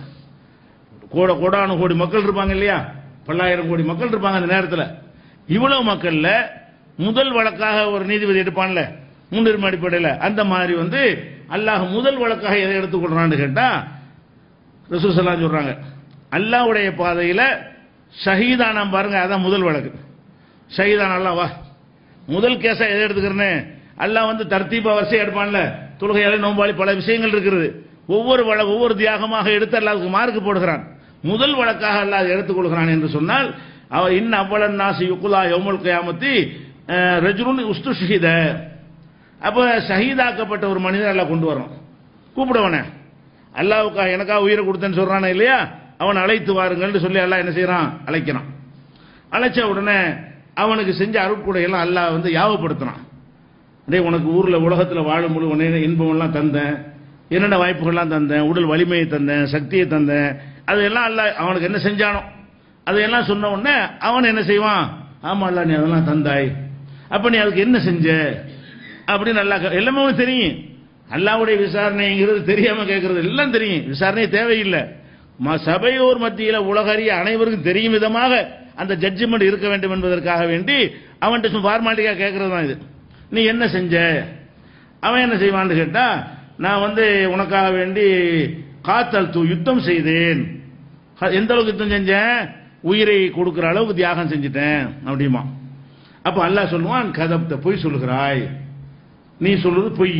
கோட கோடானு கோடி மக்கள் இருப்பாங்க இல்லையா பல்லாயிரம் கோடி மக்கள் இருப்பாங்க அந்த நேரத்தில் இவ்வளவு மக்கள்ல முதல் வழக்காக ஒரு நீதிபதி எடுப்பான்ல முன்னுரிமை அடிப்படையில் அந்த மாதிரி வந்து அல்லாஹ் முதல் வழக்காக எதை எடுத்துக்கொள்றான்னு கேட்டா ரசூசல்லாம் சொல்றாங்க அல்லாஹ்வுடைய பாதையில ஷஹீதான பாருங்க அதான் முதல் வழக்கு ஷஹீதான் அல்லாஹ் வா முதல் கேஸா எதை எடுத்துக்கிறேன்னு அல்லாஹ் வந்து தர்த்தீபா வரிசை எடுப்பான்ல தொழுகையால நோம்பாளி பல விஷயங்கள் இருக்கிறது ஒவ்வொரு வழ ஒவ்வொரு தியாகமாக எடுத்து அல்லாஹ்வுக்கு மார்க் போடுகிறான் முதல் வழக்காக அல்லாஹ் எடுத்துக்கொள்கிறான் என்று சொன்னால் அவர் இன்ன அவ்வளன் நாசி யுக்குலா யௌமுல் கயாமத்தி ரஜுலுன் உஸ்து ஷஹீத அப்ப ஷஹீதாக்கப்பட்ட ஒரு மனிதர் அல்லாஹ் கொண்டு வரோம் கூப்பிடுவனே அல்லாவுக்கா எனக்கா உயிரை கொடுத்தேன்னு சொல்றானே இல்லையா அவன் அழைத்து வாருங்கள்னு சொல்லி அல்லாஹ் என்ன செய்யறான் அழைக்கிறான் அழைச்ச உடனே அவனுக்கு செஞ்ச அருட்கொடையெல்லாம் அல்லாஹ் வந்து யாவப்படுத்தினான் டேய் உனக்கு ஊர்ல உலகத்துல வாழும் பொழுது உன்னை இன்பம் எல்லாம் தந்தேன் என்னென்ன வாய்ப்புகள்லாம் தந்தேன் உடல் வலிமையை தந்தேன் சக்தியை தந்தேன் அதெல்லாம் அல்ல அவனுக்கு என்ன செஞ்சானோ அதையெல்லாம் சொன்ன உடனே அவன் என்ன செய்வான் ஆமா அல்ல நீ அதெல்லாம் தந்தாய் அப்ப நீ அதுக்கு என்ன செஞ்ச அப்படின்னு நல்லா கே- எல்லாமே அவனுக்கு தெரியும் அல்லாவுடைய விசாரணைங்கிறது தெரியாம கேட்கறது எல்லாம் தெரியும் விசாரணை தேவையில்லை ம- சபையோர் மத்தியில உலகறிய அனைவருக்கும் தெரியும் விதமாக அந்த ஜட்ஜ்மெண்ட் இருக்க வேண்டும் என்பதற்காக வேண்டி அவன்கிட்ட ஃபார்மாலிட்டியா கேட்கறது தான் இது நீ என்ன செஞ்ச அவன் என்ன செய்வான்னு கேட்டா நான் வந்து உனக்காக வேண்டி காத்தல் தூ யுத்தம் செய்தேன் க- எந்த அளவுக்கு யுத்தம் செஞ்சேன் உயிரை கொடுக்கிற அளவுக்கு தியாகம் செஞ்சுட்டேன் அப்படிமா அப்ப அல்லாஹ் சொல்லுவான் கதப்த பொய் சொல்லுகிறாய் நீ சொல்றது பொய்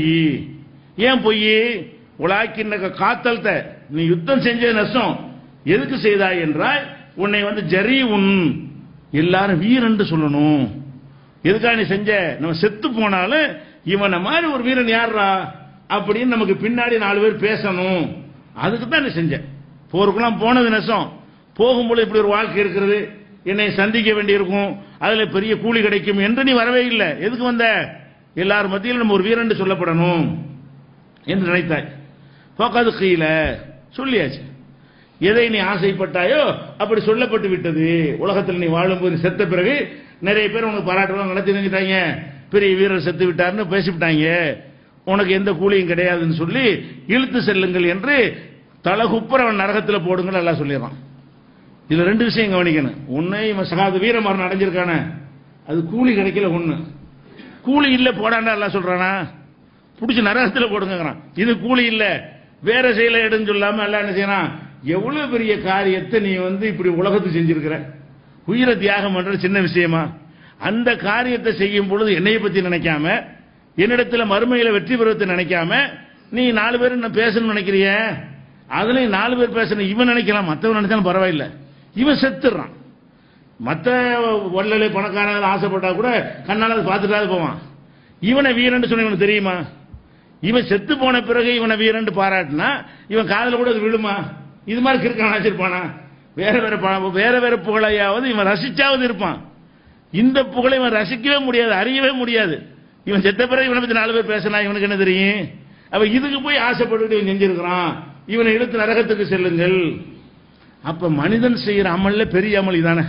ஏன் பொய் உலாக்கின்னக காத்தல்த நீ யுத்தம் செஞ்சது நஷ்டம் எதுக்கு செய்தாய் என்றால் உன்னை வந்து ஜரி உன் எல்லாரும் வீரன் சொல்லணும் எதுக்காக நீ செஞ்ச நம்ம செத்து போனாலும் இவனை மாதிரி ஒரு வீரன் யார்ரா அப்படின்னு நமக்கு பின்னாடி நாலு பேர் பேசணும் அதுக்கு தான் நீ செஞ்ச போருக்கெல்லாம் போனது நெசம் போகும்போது இப்படி ஒரு வாழ்க்கை இருக்கிறது என்னை சந்திக்க வேண்டியிருக்கும் அதுல பெரிய கூலி கிடைக்கும் என்று நீ வரவே இல்லை எதுக்கு வந்த எல்லார் மத்தியில் நம்ம ஒரு வீரன் சொல்லப்படணும் என்று நினைத்தாய் போக்காது கீழ சொல்லியாச்சு எதை நீ ஆசைப்பட்டாயோ அப்படி சொல்லப்பட்டு விட்டது உலகத்தில் நீ வாழும்போது செத்த பிறகு நிறைய பேர் உனக்கு பாராட்டுவாங்க நடத்தி நினைச்சிட்டாங்க பெரிய வீரர் செத்து விட்டார்னு பேசிவிட்டாங்க உனக்கு எந்த கூலியும் கிடையாதுன்னு சொல்லி இழுத்து செல்லுங்கள் என்று தலகுப்புற அவன் நரகத்தில் போடுங்கள் எல்லாம் சொல்லிடுறான் இதுல ரெண்டு விஷயம் கவனிக்கணும் ஒண்ணு இவன் சகாத வீரமரணம் அடைஞ்சிருக்கானே அது கூலி கிடைக்கல ஒண்ணு கூலி இல்ல போடாண்டா எல்லாம் சொல்றானா புடிச்சு நரகத்துல போடுங்கிறான் இது கூலி இல்ல வேற செயல எடுன்னு சொல்லாம எல்லாம் என்ன செய்யறான் எவ்வளவு பெரிய காரியத்தை நீ வந்து இப்படி உலகத்துக்கு செஞ்சிருக்கிற உயிரை தியாகம் பண்றது சின்ன விஷயமா அந்த காரியத்தை செய்யும் பொழுது என்னைய பத்தி நினைக்காம என்னிடத்துல மறுமையில வெற்றி பெறுவதை நினைக்காம நீ நாலு பேர் என்ன பேசணும்னு நினைக்கிறிய அதுலயும் நாலு பேர் பேசணும் இவன் நினைக்கலாம் மத்தவன் நினைச்சாலும் பரவாயில்ல இவன் செத்துறான் மற்ற வள்ளலை பணக்காரங்க ஆசைப்பட்டா கூட கண்ணால அதை பார்த்துட்டாது போவான் இவனை வீரன் சொன்ன இவனுக்கு தெரியுமா இவன் செத்து போன பிறகு இவனை வீரன் பாராட்டினா இவன் காதுல கூட அது விழுமா இது மாதிரி கிறுக்கான வச்சிருப்பானா வேற வேற ப- வேற வேற புகழையாவது இவன் ரசிச்சாவது இருப்பான் இந்த புகழை இவன் ரசிக்கவே முடியாது அறியவே முடியாது இவன் செத்த பிறகு இவனை பத்தி நாலு பேர் பேசினா இவனுக்கு என்ன தெரியும் அப்ப இதுக்கு போய் ஆசைப்பட்டுட்டு இவன் செஞ்சிருக்கிறான் இவனை இழுத்து நரகத்துக்கு செல்லுங்கள் அப்ப மனிதன் செய்கிற அமல்ல பெரிய அமல் இதானே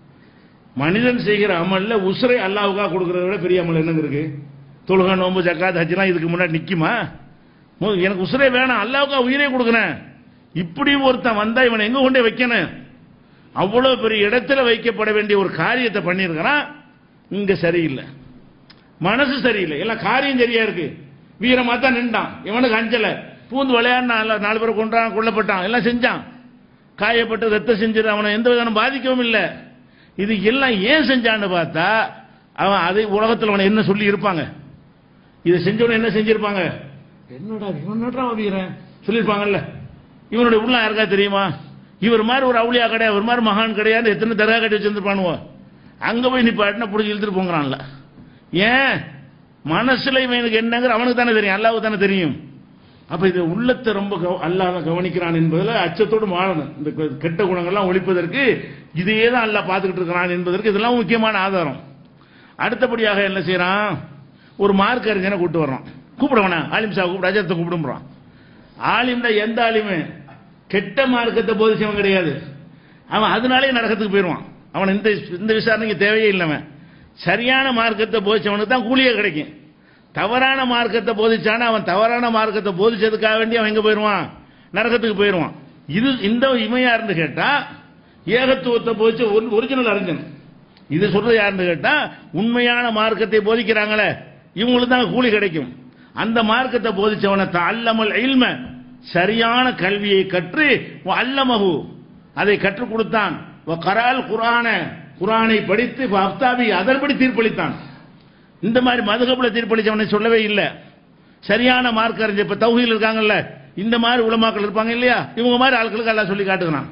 மனிதன் செய்கிற அமல்ல உசுரை அல்லாவுக்காக கொடுக்கறத விட பெரிய அமல் என்னங்க இருக்கு தொழுகை நோம்பு ஜக்காத் ஹஜ்லாம் இதுக்கு முன்னாடி நிக்குமா மு- எனக்கு உசுரே வேணாம் அல்லாவுக்கா உயிரே கொடுக்கறேன் இப்படி ஒருத்தன் வந்தா இவனை எங்க கொண்டே வைக்கணும் அவ்வளவு பெரிய இடத்துல வைக்கப்பட வேண்டிய ஒரு காரியத்தை பண்ணியிருக்கிறான் இங்க சரியில்லை மனசு சரியில்லை எல்லாம் காரியம் சரியா இருக்கு வீரமா தான் நின்றான் இவனுக்கு அஞ்சல பூந்து விளையாடினான் எல்லாம் நாலு பேரை கொண்டான் கொல்லப்பட்டான் எல்லாம் செஞ்சான் காயப்பட்டு ரத்தம் செஞ்சது அவனை எந்த விதமான பாதிக்கவும் இல்லை இது எல்லாம் ஏன் செஞ்சான்னு பார்த்தா அவன் அதை உலகத்தில் அவனை என்ன சொல்லி இருப்பாங்க இதை செஞ்சவன என்ன செஞ்சிருப்பாங்க என்னடா இவன் அவன் வீரன் சொல்லியிருப்பாங்கல்ல இவனுடைய உள்ள யாருக்கா தெரியுமா இவர் மாதிரி ஒரு அவுளியா கிடையாது ஒரு மாதிரி மகான் கிடையாது எத்தனை தரகா கட்டி வச்சிருந்துருப்பானுவோ அங்க போய் நிப்பாட்டினா பிடிச்சி இழுத்துட்டு போங்கிறான்ல ஏன் மனசுல இவனுக்கு என்னங்கிற அவனுக்கு தானே தெரியும் அல்லாவுக்கு தானே தெரியும் அப்ப இது உள்ளத்தை ரொம்ப கவ- அல்லாஹ் கவனிக்கிறான் என்பதுல அச்சத்தோடு வாழணும் இந்த கெ- கெட்ட குணங்கள்லாம் ஒழிப்பதற்கு இதையே தான் அல்லாஹ் பார்த்துக்கிட்டு இருக்கிறான் என்பதற்கு இதெல்லாம் முக்கியமான ஆதாரம் அடுத்தபடியாக என்ன செய்யறான் ஒரு மார்க் அறிஞனை கூப்பிட்டு வர்றான் கூப்பிடுவானா ஆலிம் சாஹ் கூப்பிடு அஜத்தை கூப்பிடுறான் ஆலிம்ல எந்த ஆலிமு கெட்ட மார்க்கத்தை போதிச்சவன் கிடையாது அவன் அதனாலே நரகத்துக்கு போயிடுவான் அவன் இந்த இந்த விசாரணைக்கு தேவையே இல்லை அவன் சரியான மார்க்கத்தை போதிச்சவனுக்கு தான் கூலியே கிடைக்கும் தவறான மார்க்கத்தை போதிச்சானா அவன் தவறான மார்க்கத்தை போதிச்சதுக்காக வேண்டி அவன் எங்க போயிடுவான் நரகத்துக்கு போயிடுவான் இது இந்த இவன் யாருன்னு கேட்டா ஏகத்துவத்தை போதிச்ச ஒரிஜினல் அறிஞன் இது சொல்றது யாருன்னு கேட்டா உண்மையான மார்க்கத்தை போதிக்கிறாங்களே இவங்களுக்கு தான் கூலி கிடைக்கும் அந்த மார்க்கத்தை போதிச்சவனை அல்லமல் இல்ம சரியான கல்வியை கற்று அல்லமகு அதை கற்றுக் கொடுத்தான் கரால் குரான குரானை படித்து அப்தாபி அதன்படி தீர்ப்பளித்தான் இந்த மாதிரி மதுகப்புல தீர்ப்பளிச்சவனை சொல்லவே இல்லை சரியான மார்க் அறிஞர் இப்ப தௌஹீல் இருக்காங்கல்ல இந்த மாதிரி உலமாக்கள் இருப்பாங்க இல்லையா இவங்க மாதிரி ஆட்களுக்கு எல்லாம் சொல்லி காட்டுகிறான்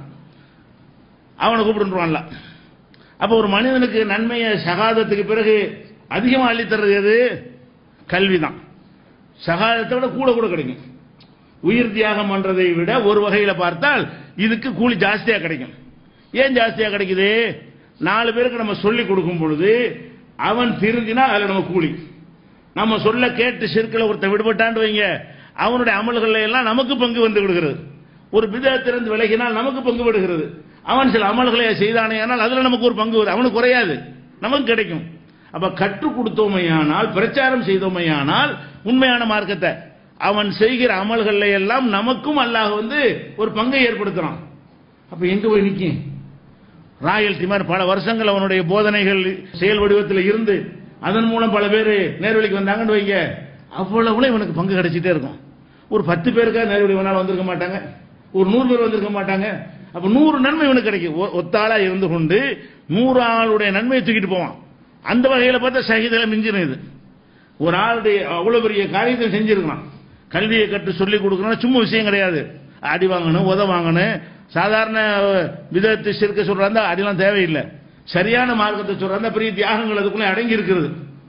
அவனை கூப்பிட்டுருவான்ல அப்ப ஒரு மனிதனுக்கு நன்மையை சகாதத்துக்கு பிறகு அதிகமா அள்ளித்தர்றது எது கல்விதான் சகாதத்தை விட கூட கூட கிடைக்கும் உயிர் தியாகம் பண்றதை விட ஒரு வகையில பார்த்தால் இதுக்கு கூலி ஜாஸ்தியா கிடைக்கும் ஏன் ஜாஸ்தியா கிடைக்குது நாலு பேருக்கு நம்ம சொல்லி கொடுக்கும் பொழுது அவன் திருந்தினா அதுல நம்ம கூலி நம்ம சொல்ல கேட்டு சிற்கில் ஒருத்தன் விடுபட்டான்னு வைங்க அவனுடைய அமல்கள் எல்லாம் நமக்கு பங்கு வந்து விடுகிறது ஒரு விதத்திலிருந்து விலகினால் நமக்கு பங்கு விடுகிறது அவன் சில அமல்களை செய்தானேயானால் அதுல நமக்கு ஒரு பங்கு வரும் அவனுக்கு குறையாது நமக்கு கிடைக்கும் அப்ப கற்றுக் கொடுத்தோமையானால் பிரச்சாரம் செய்தோமையானால் உண்மையான மார்க்கத்தை அவன் செய்கிற அமல்களை எல்லாம் நமக்கும் அல்லாஹ் வந்து ஒரு பங்கை ஏற்படுத்துறான் அப்ப எங்க போய் நிக்கும் ராயல்டி மாதிரி பல வருஷங்கள் அவனுடைய போதனைகள் செயல் வடிவத்தில் இருந்து அதன் மூலம் பல பேர் நேர்வழிக்கு வந்தாங்கன்னு வைங்க அவ்வளவுல இவனுக்கு பங்கு கிடைச்சிட்டே இருக்கும் ஒரு பத்து பேருக்கா நேர்வழி வேணாலும் வந்திருக்க மாட்டாங்க ஒரு நூறு பேர் வந்திருக்க மாட்டாங்க அப்ப நூறு நன்மை இவனுக்கு கிடைக்கும் ஒ- ஒத்தாளா இருந்து கொண்டு நூறு ஆளுடைய நன்மையை தூக்கிட்டு போவான் அந்த வகையில பார்த்தா சகிதல மிஞ்சின இது ஒரு ஆளுடைய அவ்வளவு பெரிய காரியத்தை செஞ்சிருக்கிறான் கல்வியை கற்று சொல்லி கொடுக்கணும் சும்மா விஷயம் கிடையாது அடி வாங்கணும் உத வாங்கணும் சாதாரண விதத்தை சிறுக்க சொல்றாங்க அடிலாம் தேவையில்லை சரியான மார்க்கத்தை சொல்றாங்க பெரிய தியாகங்கள் அதுக்குள்ள அடங்கி இருக்கிறது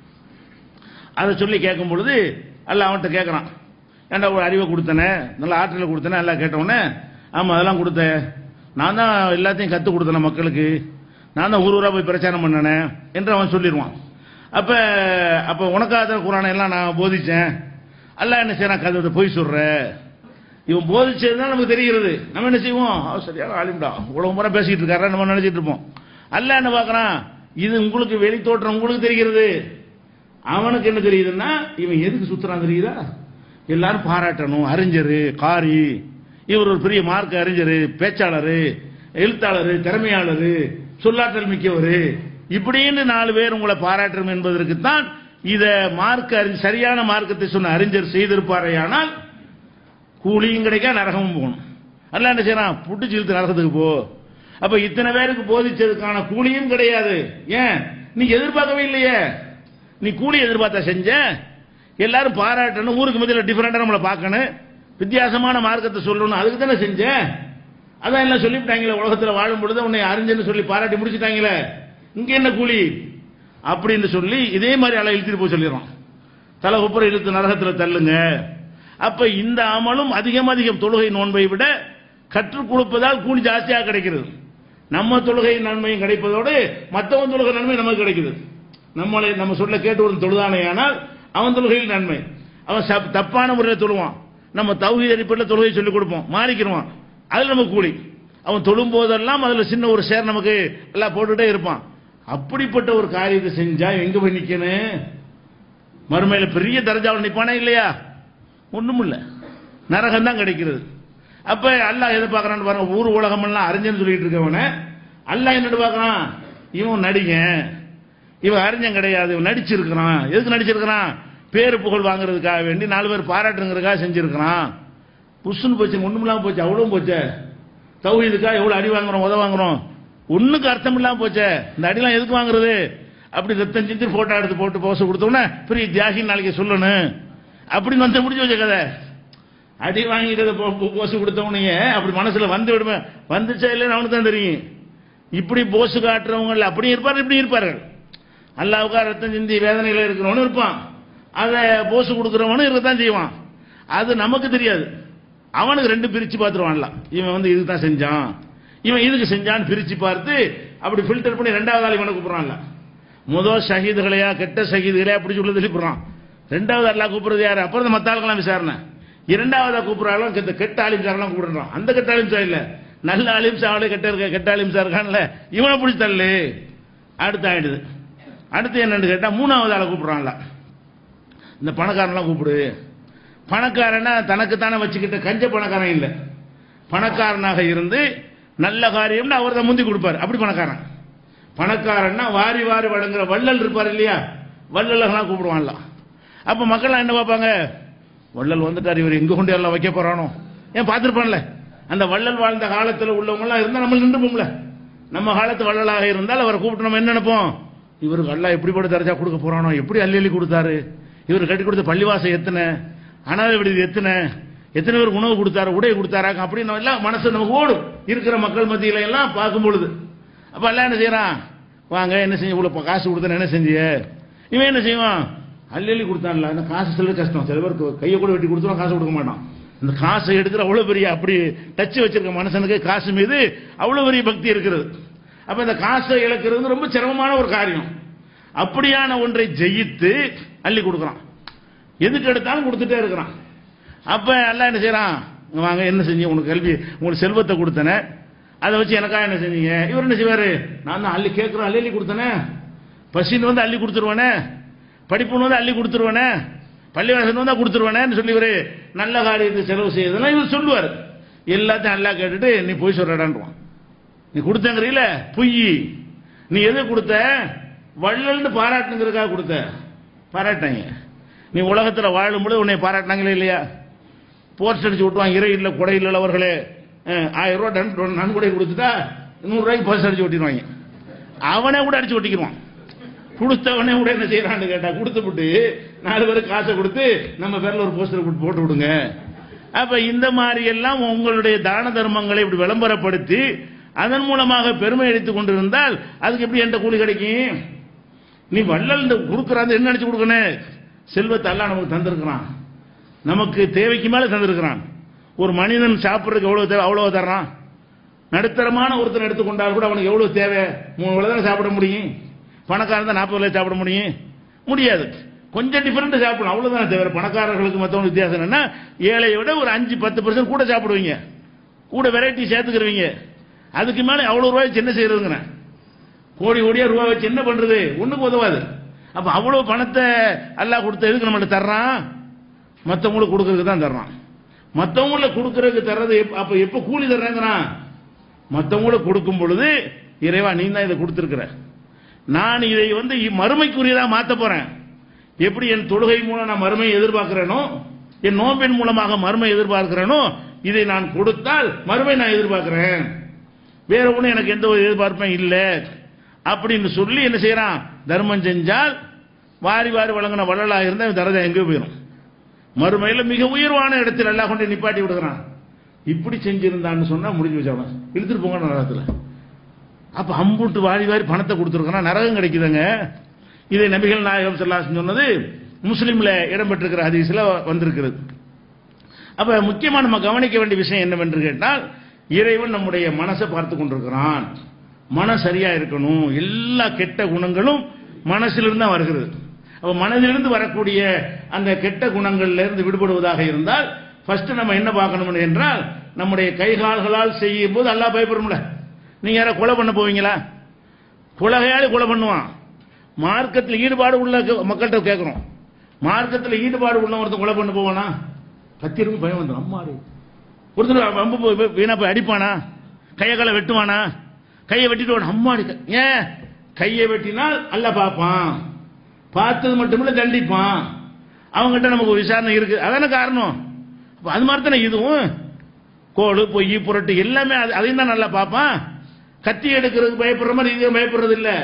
அதை சொல்லி கேட்கும் பொழுது அல்ல அவன்கிட்ட கேட்கறான் ஏன்டா ஒரு அறிவை கொடுத்தனே நல்ல ஆற்றலை கொடுத்தனே எல்லாம் கேட்டவுடனே ஆமா அதெல்லாம் கொடுத்தேன் நான் தான் எல்லாத்தையும் கற்றுக் கொடுத்தேன் மக்களுக்கு நான் தான் ஊர் ஊரா போய் பிரச்சாரம் பண்ணனேன் என்று அவன் சொல்லிடுவான் அப்ப அப்ப உனக்காத குரானை எல்லாம் நான் போதிச்சேன் அல்லாஹ் என்ன செய்யறான் கதை பொய் சொல்ற இவன் போதிச்சது தான் நமக்கு தெரிகிறது நம்ம என்ன செய்வோம் அவர் சரியான ஆலிம்டா இவ்வளவு முறை பேசிக்கிட்டு இருக்காரா நம்ம நினைச்சிட்டு இருப்போம் அல்லாஹ் என்ன பார்க்கறான் இது உங்களுக்கு வெளி தோற்றம் உங்களுக்கு தெரிகிறது அவனுக்கு என்ன தெரியுதுன்னா இவன் எதுக்கு சுத்துறான் தெரியுதா எல்லாரும் பாராட்டணும் அறிஞர் காரி இவர் ஒரு பெரிய மார்க் அறிஞர் பேச்சாளர் எழுத்தாளர் திறமையாளர் சொல்லாற்றல் மிக்கவர் இப்படின்னு நாலு பேர் உங்களை பாராட்டணும் என்பதற்கு தான் இத மார்க் அறி சரியான மார்க்கத்தை சொன்ன அறிஞர் செய்திருப்பாரேயானால் கூலியும் கிடைக்க நரகமும் போகணும் அல்ல என்ன செய்யறான் புட்டு இழுத்து நரகத்துக்கு போ அப்ப இத்தனை பேருக்கு போதிச்சதுக்கான கூலியும் கிடையாது ஏன் நீ எதிர்பார்க்கவே இல்லையே நீ கூலி எதிர்பார்த்தா செஞ்ச எல்லாரும் பாராட்டணும் ஊருக்கு மத்தியில் டிஃபரெண்டா நம்மளை பார்க்கணும் வித்தியாசமான மார்க்கத்தை சொல்லணும் அதுக்கு தானே செஞ்ச அதான் எல்லாம் சொல்லிவிட்டாங்களே உலகத்தில் வாழும் பொழுது உன்னை அறிஞன்னு சொல்லி பாராட்டி முடிச்சிட்டாங்களே இங்க என்ன கூலி அப்படின்னு சொல்லி இதே மாதிரி அலை இழுத்துட்டு போய் சொல்லிடுறோம் தலை குப்புற இழுத்து நரகத்துல தள்ளுங்க அப்ப இந்த அமலும் அதிகம் அதிகம் தொழுகை நோன்பை விட கற்றுக் கொடுப்பதால் கூலி ஜாஸ்தியா கிடைக்கிறது நம்ம தொழுகை நன்மையும் கிடைப்பதோடு மற்றவன் தொழுகை நன்மை நமக்கு கிடைக்குது நம்மளை நம்ம சொல்ல கேட்டு ஒரு தொழுதானேயானால் அவன் தொழுகையில் நன்மை அவன் சப்- தப்பான முறையில் தொழுவான் நம்ம தௌஹீத் அடிப்படையில் தொழுகை சொல்லிக் கொடுப்போம் மாறிக்கிடுவான் அதுல நமக்கு கூலி அவன் தொழும் போதெல்லாம் அதுல சின்ன ஒரு சேர் நமக்கு எல்லாம் போட்டுட்டே இருப்பான் அப்படிப்பட்ட ஒரு காரியத்தை செஞ்சா எங்க போய் நிக்கணும் மறுமையில பெரிய தரஜாவில் நிப்பானே இல்லையா ஒண்ணும் இல்ல நரகம் தான் கிடைக்கிறது அப்ப அல்லாஹ் எதை பார்க்கறான்னு பாருங்க ஊர் உலகம் எல்லாம் அறிஞன் சொல்லிட்டு இருக்கவன அல்லாஹ் என்ன பார்க்கறான் இவன் நடிகன் இவன் அறிஞன் கிடையாது இவன் நடிச்சிருக்கிறான் எதுக்கு நடிச்சிருக்கிறான் பேரு புகழ் வாங்குறதுக்காக வேண்டி நாலு பேர் பாராட்டுங்கிறதுக்காக செஞ்சிருக்கிறான் புஷ்னு போச்சு ஒண்ணும் இல்லாம போச்சு அவ்வளவும் போச்சே தௌஹீதுக்காக எவ்வளவு அடி வாங்குறோம் உத வாங்குறோம் ஒண்ணுக்கு அர்த்தம் இல்லாம போச்சே இந்த அடிலாம் எதுக்கு வாங்குறது அப்படி ரத்தம் சிந்தி போட்டோ எடுத்து போட்டு போச கொடுத்தோன்னே பெரிய தியாகி நாளைக்கு சொல்லணும் அப்படின்னு வந்து முடிஞ்சு வச்ச கதை அடி வாங்கிட்டு போஸ் கொடுத்தவனையே அப்படி மனசுல வந்து விடுமே வந்துச்சா இல்லைன்னு அவனுக்கு தான் தெரியும் இப்படி போஸ் காட்டுறவங்க அப்படி இருப்பார் இப்படி இருப்பார்கள் அல்லாவுக்கா ரத்தம் சிந்தி வேதனையில இருக்கிறவனும் இருப்பான் அதை போஸ் கொடுக்குறவனும் இருக்கத்தான் செய்வான் அது நமக்கு தெரியாது அவனுக்கு ரெண்டு பிரிச்சு பார்த்துருவான்ல இவன் வந்து இதுக்கு தான் செஞ்சான் இவன் இதுக்கு செஞ்சான்னு பிரிச்சு பார்த்து அப்படி ஃபில்டர் பண்ணி ரெண்டாவது ஆள் இவனை கூப்பிடுறான்ல முதல் ஷஹீதுகளையா கெட்ட ஷஹீதுகளையா அப்படி சொல்லி எழுப்பிடுறான் ரெண்டாவது அல்லா கூப்பிடுறது யாரு அப்புறம் இந்த மத்த ஆளுக்கெல்லாம் விசாரணை இரண்டாவதா கூப்பிடுறாலும் கெட்ட கெட்ட ஆலிம்சாரெல்லாம் கூப்பிடுறான் அந்த கெட்ட ஆலிம்சா இல்ல நல்ல ஆலிம்சா அவளே கெட்ட இருக்க கெட்ட ஆலிம்சா இருக்கான்ல இவனை பிடிச்சி தள்ளு அடுத்து ஆயிடுது அடுத்து என்னன்னு கேட்டா மூணாவது ஆளை கூப்பிடுறான்ல இந்த பணக்காரன்லாம் கூப்பிடு பணக்காரனா தனக்குத்தானே வச்சுக்கிட்ட கஞ்ச பணக்காரன் இல்லை பணக்காரனாக இருந்து நல்ல காரியம்னு அவர் தான் முந்தி கொடுப்பார் அப்படி பணக்காரன் பணக்காரன்னா வாரி வாரி வழங்குற வள்ளல் இருப்பார் இல்லையா வள்ளலாம் கூப்பிடுவான்ல அப்ப மக்கள்லாம் என்ன பார்ப்பாங்க வள்ளல் வந்துட்டார் இவர் எங்க கொண்டு எல்லாம் வைக்க போறானோ ஏன் பார்த்துருப்பான்ல அந்த வள்ளல் வாழ்ந்த காலத்தில் உள்ளவங்க எல்லாம் இருந்தா நம்ம நின்றுப்போம்ல நம்ம காலத்து வள்ளலாக இருந்தால் அவரை கூப்பிட்டு நம்ம என்ன நினைப்போம் இவருக்கு அல்லாஹ் எப்படிப்பட்ட தரஜா கொடுக்க போறானோ எப்படி அள்ளி அள்ளி கொடுத்தாரு இவர் கட்டி கொடுத்த பள்ளிவாசம் எத்தனை அனாதை விடுதி எத்தனை எத்தனை பேர் உணவு கொடுத்தாரு உடை கொடுத்தாராங்க அப்படின்னு எல்லாம் மனசு நமக்கு ஓடும் இருக்கிற மக்கள் மத்தியில எல்லாம் பார்க்கும் பொழுது அப்ப எல்லாம் என்ன செய்யறான் வாங்க என்ன செஞ்சு இவ்வளவு காசு கொடுத்தா என்ன செஞ்சிய இவன் என்ன செய்வான் அள்ளி அள்ளி கொடுத்தான்ல அந்த காசு சொல்ல கஷ்டம் சில பேருக்கு கையை கூட வெட்டி கொடுத்துரும் காசு கொடுக்க மாட்டான் இந்த காசை எடுக்கிற அவ்வளவு பெரிய அப்படி டச் வச்சிருக்க மனுஷனுக்கு காசு மீது அவ்வளவு பெரிய பக்தி இருக்கிறது அப்ப இந்த காசை இழக்கிறது ரொம்ப சிரமமான ஒரு காரியம் அப்படியான ஒன்றை ஜெயித்து அள்ளி கொடுக்குறான் எதுக்கு எடுத்தாலும் கொடுத்துட்டே இருக்கிறான் அப்ப எல்லாம் என்ன செய்யறான் இங்க வாங்க என்ன செஞ்சீங்க உனக்கு கல்வி உங்களுக்கு செல்வத்தை கொடுத்தனே அதை வச்சு எனக்கா என்ன செஞ்சீங்க இவர் என்ன செய்வாரு நான் தான் அள்ளி கேட்கிறேன் அள்ளி அள்ளி கொடுத்தனே பசின்னு வந்து அள்ளி கொடுத்துருவானே படிப்புன்னு வந்து அள்ளி கொடுத்துருவானே பள்ளிவாசன் வந்தா கொடுத்துருவானேன்னு சொல்லி இவரு நல்ல காரியத்தை செலவு செய்யறதெல்லாம் இவர் சொல்லுவார் எல்லாத்தையும் நல்லா கேட்டுட்டு நீ போய் சொல்றடான்றான் நீ கொடுத்தங்கிறீல பொய் நீ எது கொடுத்த வள்ளல்னு பாராட்டுங்கிறதுக்காக கொடுத்த பாராட்டாங்க நீ உலகத்துல வாழும்போது உன்னை பாராட்டினாங்களே இல்லையா போஸ்ட் அடிச்சு விட்டுவான் இறை இல்ல கொடை இல்லவர்களே அஹ், ஆயிரம் ரூபாய் டன் நன்கொடை கொடுத்துட்டா நூறு ரூபாய்க்கு போஸ்ட் அடிச்சு ஒட்டிடுவாங்க அவனே கூட அடிச்சு ஒட்டிக்குவான் கொடுத்தவனே கூட என்ன செய்யறான்னு கேட்டா கொடுத்துவிட்டு நாலு பேருக்கு காசை கொடுத்து நம்ம பேர்ல ஒரு போஸ்டர் போட்டு விடுங்க அப்ப இந்த மாதிரி எல்லாம் உங்களுடைய தான தர்மங்களை இப்படி விளம்பரப்படுத்தி அதன் மூலமாக பெருமை அடித்துக் கொண்டிருந்தால் அதுக்கு எப்படி என்கிட்ட கூலி கிடைக்கும் நீ வள்ளல் கொடுக்கறான் என்ன நினைச்சு கொடுக்கணும் செல்வத்தை எல்லாம் நமக்கு தந்திருக்கிறான் நமக்கு தேவைக்கு மேல தந்திருக்கிறான் ஒரு மனிதன் சாப்பிட்றதுக்கு எவ்வளவு தேவை அவ்வளவு தர்றான் நடுத்தரமான ஒருத்தன் எடுத்துக்கொண்டால் கூட அவனுக்கு எவ்வளவு தேவை மூணு வேளை தானே சாப்பிட முடியும் பணக்காரன் தான் நாற்பது வேளை சாப்பிட முடியும் முடியாது கொஞ்சம் டிஃபரெண்ட் சாப்பிடணும் அவ்வளவுதான் தவிர பணக்காரர்களுக்கு மற்றவங்க வித்தியாசம் என்னன்னா ஏழையை விட ஒரு அஞ்சு பத்து பர்சன்ட் கூட சாப்பிடுவீங்க கூட வெரைட்டி சேர்த்துக்கிறவங்க அதுக்கு மேல அவ்வளவு ரூபாய் வச்சு என்ன செய்யறதுங்கிறேன் கோடி கோடியா ரூபாய் வச்சு என்ன பண்றது ஒண்ணுக்கு உதவாது அப்ப அவ்வளவு பணத்தை அல்லாஹ் கொடுத்த எதுக்கு நம்மள்ட்ட தர்றான் மத்தவங்களுக்கு கொடுக்கறதுக்கு தான் தர்றான் மத்தவங்களுக்கு கொடுக்கறதுக்கு தர்றது எப்ப- அப்ப எப்ப கூலி தர்றேங்கிறான் மத்தவங்களுக்கு கொடுக்கும் பொழுது இறைவா நீ தான் இதை கொடுத்திருக்கிற நான் இதை வந்து இ- மறுமைக்குரியதா மாத்த போறேன் எப்படி என் தொழுகை மூலம் நான் மறுமையை எதிர்பார்க்கிறேனோ என் நோம்பின் மூலமாக மறுமை எதிர்பார்க்கிறேனோ இதை நான் கொடுத்தால் மறுமை நான் எதிர்பார்க்கிறேன் வேற ஒண்ணு எனக்கு எந்த ஒரு எதிர்பார்ப்பும் இல்லை அப்படின்னு சொல்லி என்ன செய்யறான் தர்மம் செஞ்சால் வாரி வாரி வழங்கின வள்ளலா இருந்தா இவன் தரதை எங்கேயோ போயிடும் மறுமையில மிக உயர்வான இடத்தில் எல்லாம் கொண்டு நிப்பாட்டி விடுகிறான் இப்படி செஞ்சிருந்தான்னு சொன்னா முடிஞ்சு வச்சவன இழுத்துட்டு போங்க நரகத்துல அப்ப அம்புட்டு வாரி வாரி பணத்தை கொடுத்துருக்கோம் நரகம் கிடைக்குதுங்க இதை நபிகள் நாயகம் ஸல்லல்லாஹு சொன்னது முஸ்லிம்ல இடம்பெற்றிருக்கிற ஹதீஸ்ல வந்திருக்கிறது அப்ப முக்கியமா நம்ம கவனிக்க வேண்டிய விஷயம் என்னவென்று கேட்டால் இறைவன் நம்முடைய மனசை பார்த்து கொண்டிருக்கிறான் மனம் சரியா இருக்கணும் எல்லா கெட்ட குணங்களும் மனசிலிருந்து தான் வருகிறது அப்ப மனதிலிருந்து வரக்கூடிய அந்த கெட்ட குணங்கள்ல இருந்து விடுபடுவதாக இருந்தால் ஃபர்ஸ்ட் நம்ம என்ன பார்க்கணும் என்றால் நம்முடைய கைகால்களால் செய்யும் போது அல்லாஹ் பயப்படும்ல நீங்க யாரை கொலை பண்ண போவீங்களா கொலகையாளி கொலை பண்ணுவான் மார்க்கத்தில் ஈடுபாடு உள்ள க- மக்கள்கிட்ட கேட்கிறோம் மார்க்கத்தில் ஈடுபாடு உள்ள ஒருத்தன் கொலை பண்ண போவானா கத்திருக்கு பயம் வந்துடும் அம்மாடி ஒருத்தர் அம்பு போய் போய் வீணா போய் அடிப்பானா கையை காலை வெட்டுவானா கையை வெட்டிட்டு வானா, அம்மாடி க- ஏன் கையை வெட்டினால் அல்ல பார்ப்பான் பார்த்தது மட்டுமில்ல தண்டிப்பான் அவங்ககிட்ட நமக்கு விசாரணை இருக்கு அதான காரணம் அப்ப அது மாதிரி தானே இதுவும் கோடு பொய் புரட்டு எல்லாமே அது- அதையும் தான் நல்லா பார்ப்பான் கத்தி எடுக்கிறதுக்கு பயப்படுற மாதிரி இதுவும் பயப்படுறது இல்ல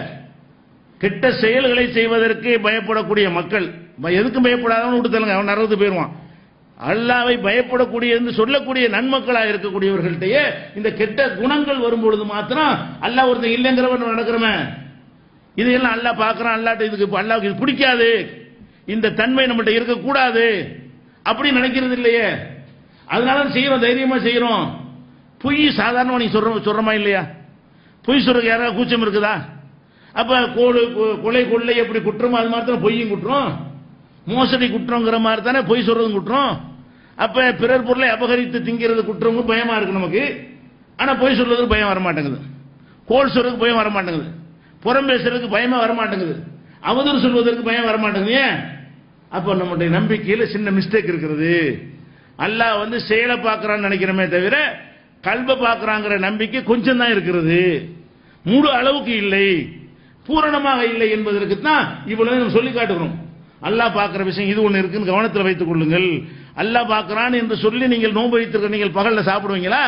கெட்ட செயல்களை செய்வதற்கு பயப்படக்கூடிய மக்கள் ப- எதுக்கும் பயப்படாதவன் விட்டுத்தலுங்க அவன் நரகத்து போயிடுவான் அல்லாவை பயப்படக்கூடிய என்று சொல்லக்கூடிய நன்மக்களாக இருக்கக்கூடியவர்கள்ட்டயே இந்த கெட்ட குணங்கள் வரும்பொழுது மாத்திரம் அல்லாஹ் ஒருத்தன் இல்லைங்கிறவன் நடக்கிறவன் இதையெல்லாம் அல்லாஹ் பார்க்கறான் அல்லாட்ட இதுக்கு இப்ப அல்லாஹ்வுக்கு இது பிடிக்காது இந்த தன்மை நம்மகிட்ட இருக்கக்கூடாது அப்படி நினைக்கிறது இல்லையே அதனால தான் செய்யறோம் தைரியமா செய்யறோம் பொய் சாதாரணமா நீ சொல்ற சொல்றமா இல்லையா பொய் சொல்றதுக்கு யாராவது கூச்சம் இருக்குதா அப்ப கோடு கொ- கொலை கொள்ளை எப்படி குற்றம் அது மாதிரி தானே பொய்யும் குற்றம் மோசடி குற்றங்கிற மாதிரி தானே பொய் சொல்றதும் குற்றம் அப்ப பிறர் பொருளை அபகரித்து திங்கிறது குற்றமும் பயமா இருக்கு நமக்கு ஆனா பொய் சொல்றதுக்கு பயம் வர மாட்டேங்குது கோல் சொல்றதுக்கு பயம் வர மாட்டேங்குது புறம் பேசுறதுக்கு பயமா வர மாட்டேங்குது அவதூறு சொல்வதற்கு பயம் வர மாட்டேங்குது ஏன் அப்ப நம்முடைய நம்பிக்கையில சின்ன மிஸ்டேக் இருக்கிறது அல்லாஹ் வந்து செயலை பார்க்கறான்னு நினைக்கிறோமே தவிர கல்ப பார்க்கறாங்கிற நம்பிக்கை கொஞ்சம் தான் இருக்கிறது முழு அளவுக்கு இல்லை பூரணமாக இல்லை என்பதற்கு தான் இவ்வளவு நம்ம சொல்லி காட்டுகிறோம் அல்லாஹ் பார்க்கிற விஷயம் இது ஒண்ணு இருக்குன்னு கவனத்தில் வைத்துக் கொள்ளுங்கள் அல்லாஹ் பார்க்கறான் என்று சொல்லி நீங்கள் நோன்பு வைத்திருக்க நீங்கள் பகல்ல சாப்பிடுவீங்களா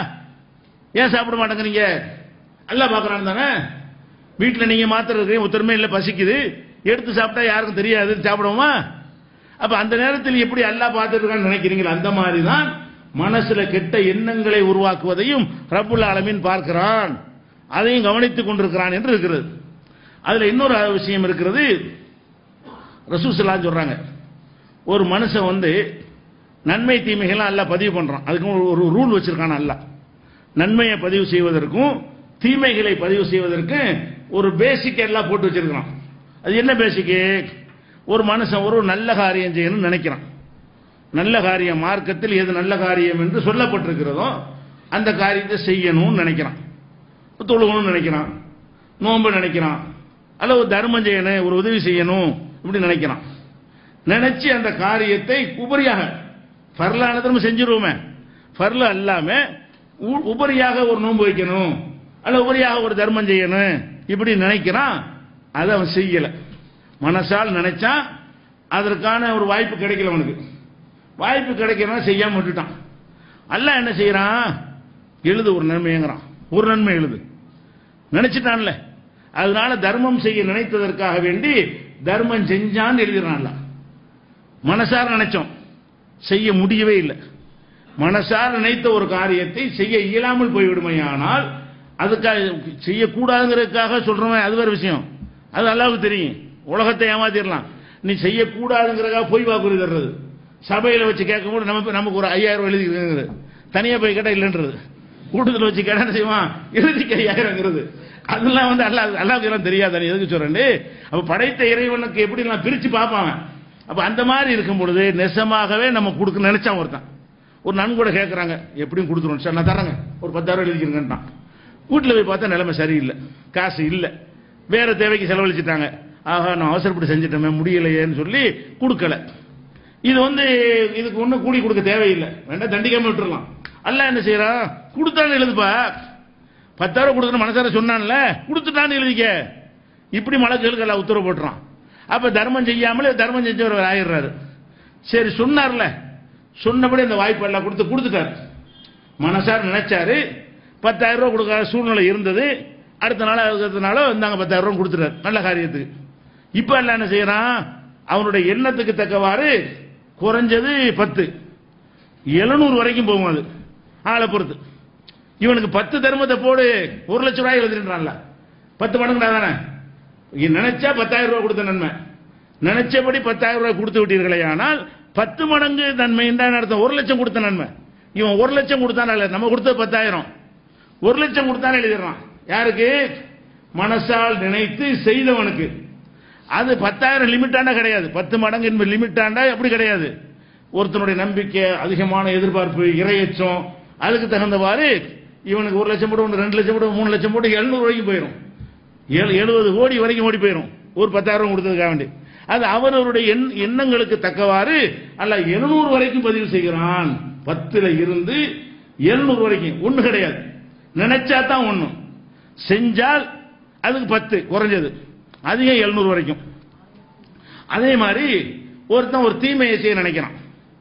ஏன் சாப்பிட மாட்டேங்கிறீங்க அல்லாஹ் பார்க்கறான் தானே வீட்டில் நீங்க மாத்திரம் இருக்கீங்க ஒருத்தருமே இல்லை பசிக்குது எடுத்து சாப்பிட்டா யாருக்கும் தெரியாது சாப்பிடுவோமா அப்ப அந்த நேரத்தில் எப்படி அல்லாஹ் பார்த்துட்டு இருக்கான்னு நினைக்கிறீங்களா அந்த மாதிரி தான் மனசுல கெட்ட எண்ணங்களை உருவாக்குவதையும் ரப்புல் ஆலமீன் பார்க்கிறான் அதையும் கவனித்துக் கொண்டிருக்கிறான் என்று இருக்கிறது அதுல இன்னொரு விஷயம் இருக்கிறது ரசூசலான்னு சொல்றாங்க ஒரு மனுஷன் வந்து நன்மை தீமைகள்லாம் அல்லாஹ் பதிவு பண்றான் அதுக்கு ஒரு- ஒரு ரூல் வச்சிருக்கான் அல்லாஹ் நன்மையை பதிவு செய்வதற்கும் தீமைகளை பதிவு செய்வதற்கு ஒரு பேசிக் எல்லாம் போட்டு வச்சிருக்கிறான் அது என்ன பேசிக்கு ஒரு மனுஷன் ஒரு நல்ல காரியம் செய்யணும்னு நினைக்கிறான் நல்ல காரியம் மார்க்கத்தில் எது நல்ல காரியம் என்று சொல்லப்பட்டிருக்கிறதோ அந்த காரியத்தை செய்யணும்னு நினைக்கிறான் தொழுகணும்னு நினைக்கிறான் நோன்பு நினைக்கிறான் அல்ல ஒரு தர்மம் செய்யணும் ஒரு உதவி செய்யணும் இப்படி நினைக்கிறான் நினைச்சு அந்த காரியத்தை உபரியாக ஃபர்லானது நம்ம செஞ்சிருவோமே ஃபர்ல அல்லாம உ- உபரியாக ஒரு நோன்பு வைக்கணும் அல்ல உபரியாக ஒரு தர்மம் செய்யணும் இப்படி நினைக்கிறான் அதை அவன் செய்யல மனசால் நினைச்சான் அதற்கான ஒரு வாய்ப்பு கிடைக்கல அவனுக்கு வாய்ப்பு கிடைக்கிறவன் செய்யாம விட்டுட்டான் அல்லாஹ் என்ன செய்யறான் எழுது ஒரு நன்மைங்கிறான் ஒரு நன்மை எழுது நினைச்சிட்டான்ல அதனால தர்மம் செய்ய நினைத்ததற்காக வேண்டி தர்மம் செஞ்சான்னு எழுதிறான்ல மனசார நினைச்சோம் செய்ய முடியவே இல்லை மனசார நினைத்த ஒரு காரியத்தை செய்ய இயலாமல் போய்விடுமையானால் அதுக்காக செய்யக்கூடாதுங்கிறதுக்காக சொல்றவன் அது வேற விஷயம் அது அல்லாவுக்கு தெரியும் உலகத்தை ஏமாத்திடலாம் நீ செய்யக்கூடாதுங்கிறதுக்காக பொய் வாக்குறுதி தர்றது சபையில வச்சு கேட்கும்போது நமக்கு நமக்கு ஒரு ஐயாயிரம் ரூபாய் எழுதி தனியா போய் கேட்டா இல்லைன்றது கூட்டத்தில் வச்சு கேட்டா என்ன செய்வான் இறுதிக்கு ஐயாயிரங்கிறது அதெல்லாம் வந்து அல்லா அல்லாவுக்கு எல்லாம் தெரியாத நீ எதுக்கு சொல்றேன் அப்ப படைத்த இறைவனுக்கு எப்படி நான் பிரிச்சு பார்ப்பான் அவன். அப்ப அந்த மாதிரி இருக்கும் பொழுது நெசமாகவே நம்ம கொடுக்க நினைச்சான் ஒருத்தன் ஒரு நன்கூட கேட்கறாங்க எப்படியும் கொடுத்துருவோம் சார் நான் தரேங்க ஒரு பத்தாயிரம் எழுதிக்கிறேங்கன்ட்டான் வீட்டில் போய் பார்த்தா நிலைமை சரியில்லை காசு இல்லை வேற தேவைக்கு செலவழிச்சிட்டாங்க ஆஹா நான் அவசரப்பட்டு செஞ்சிட்டோமே முடியலையேன்னு சொல்லி கொடுக்கல இது வந்து இதுக்கு ஒன்றும் கூலி கொடுக்க தேவையில்லை வேண்டாம் தண்டிக்காம விட்டுறலாம் அல்லாஹ் என்ன செய்யறான் கொடுத்தான்னு எழுதுப்பா பத்தாயிரம் கொடுக்கணும் மனசார சொன்னான்ல கொடுத்துட்டான்னு எழுதிக்க இப்படி மலக்குகளுக்கு எல்லாம் உத்தரவு போட்டுறான் அப்ப தர்மம் செய்யாமலே தர்மம் செஞ்சவர் ஆயிடுறாரு சரி சொன்னார்ல சொன்னபடி அந்த வாய்ப்பு எல்லாம் கொடுத்து கொடுத்துட்டாரு மனசார நினைச்சாரு பத்தாயிரம் ரூபாய் கொடுக்காத சூழ்நிலை இருந்தது அடுத்த நாள் அடுத்த நாளோ இந்தாங்க பத்தாயிரம் ரூபாய் கொடுத்துட்டாரு நல்ல காரியத்துக்கு இப்ப எல்லாம் என்ன செய்யறான் அவனுடைய எண்ணத்துக்கு தக்கவாறு குறைஞ்சது பத்து எழுநூறு வரைக்கும் போகும் அது ஆளை பொறுத்து இவனுக்கு பத்து தர்மத்தை போடு ஒரு லட்சம் ரூபாய் எழுதின்றான்ல பத்து மடங்குடா தானே இ- நினைச்சா பத்தாயிரம் ரூபாய் கொடுத்த நன்மை நினைச்சபடி பத்தாயிரம் ரூபாய் கொடுத்து விட்டீர்களே ஆனால் பத்து மடங்கு நன்மை என்ன அர்த்தம் ஒரு லட்சம் கொடுத்த நன்மை இவன் ஒரு லட்சம் கொடுத்தான இல்ல நம்ம கொடுத்தது பத்தாயிரம் ஒரு லட்சம் கொடுத்தானே எழுதிடுறான் யாருக்கு மனசால் நினைத்து செய்தவனுக்கு அது பத்தாயிரம் லிமிட்டாண்டா கிடையாது பத்து மடங்கு என்பது லிமிட்டாண்டா அப்படி கிடையாது ஒருத்தனுடைய நம்பிக்கை அதிகமான எதிர்பார்ப்பு இரையச்சம் அதுக்கு தகுந்தவாறு இவனுக்கு ஒரு லட்சம் போட்டு ஒன்று ரெண்டு லட்சம் போட்டு மூணு லட்சம் போட்டு எழுநூறு வரைக்கும் போயிடும் ஏழு எழுபது கோடி வரைக்கும் ஓடி போயிடும் ஒரு பத்தாயிரம் கொடுத்ததுக்காக வேண்டி அது அவரவருடைய எண் எண்ணங்களுக்கு தக்கவாறு அல்ல எழுநூறு வரைக்கும் பதிவு செய்கிறான் பத்துல இருந்து எழுநூறு வரைக்கும் ஒண்ணு கிடையாது நினைச்சா தான் ஒண்ணு செஞ்சால் அதுக்கு பத்து குறைஞ்சது அதிகம் எழுநூறு வரைக்கும் அதே மாதிரி ஒருத்தன் ஒரு தீமையை செய்ய நினைக்கிறான்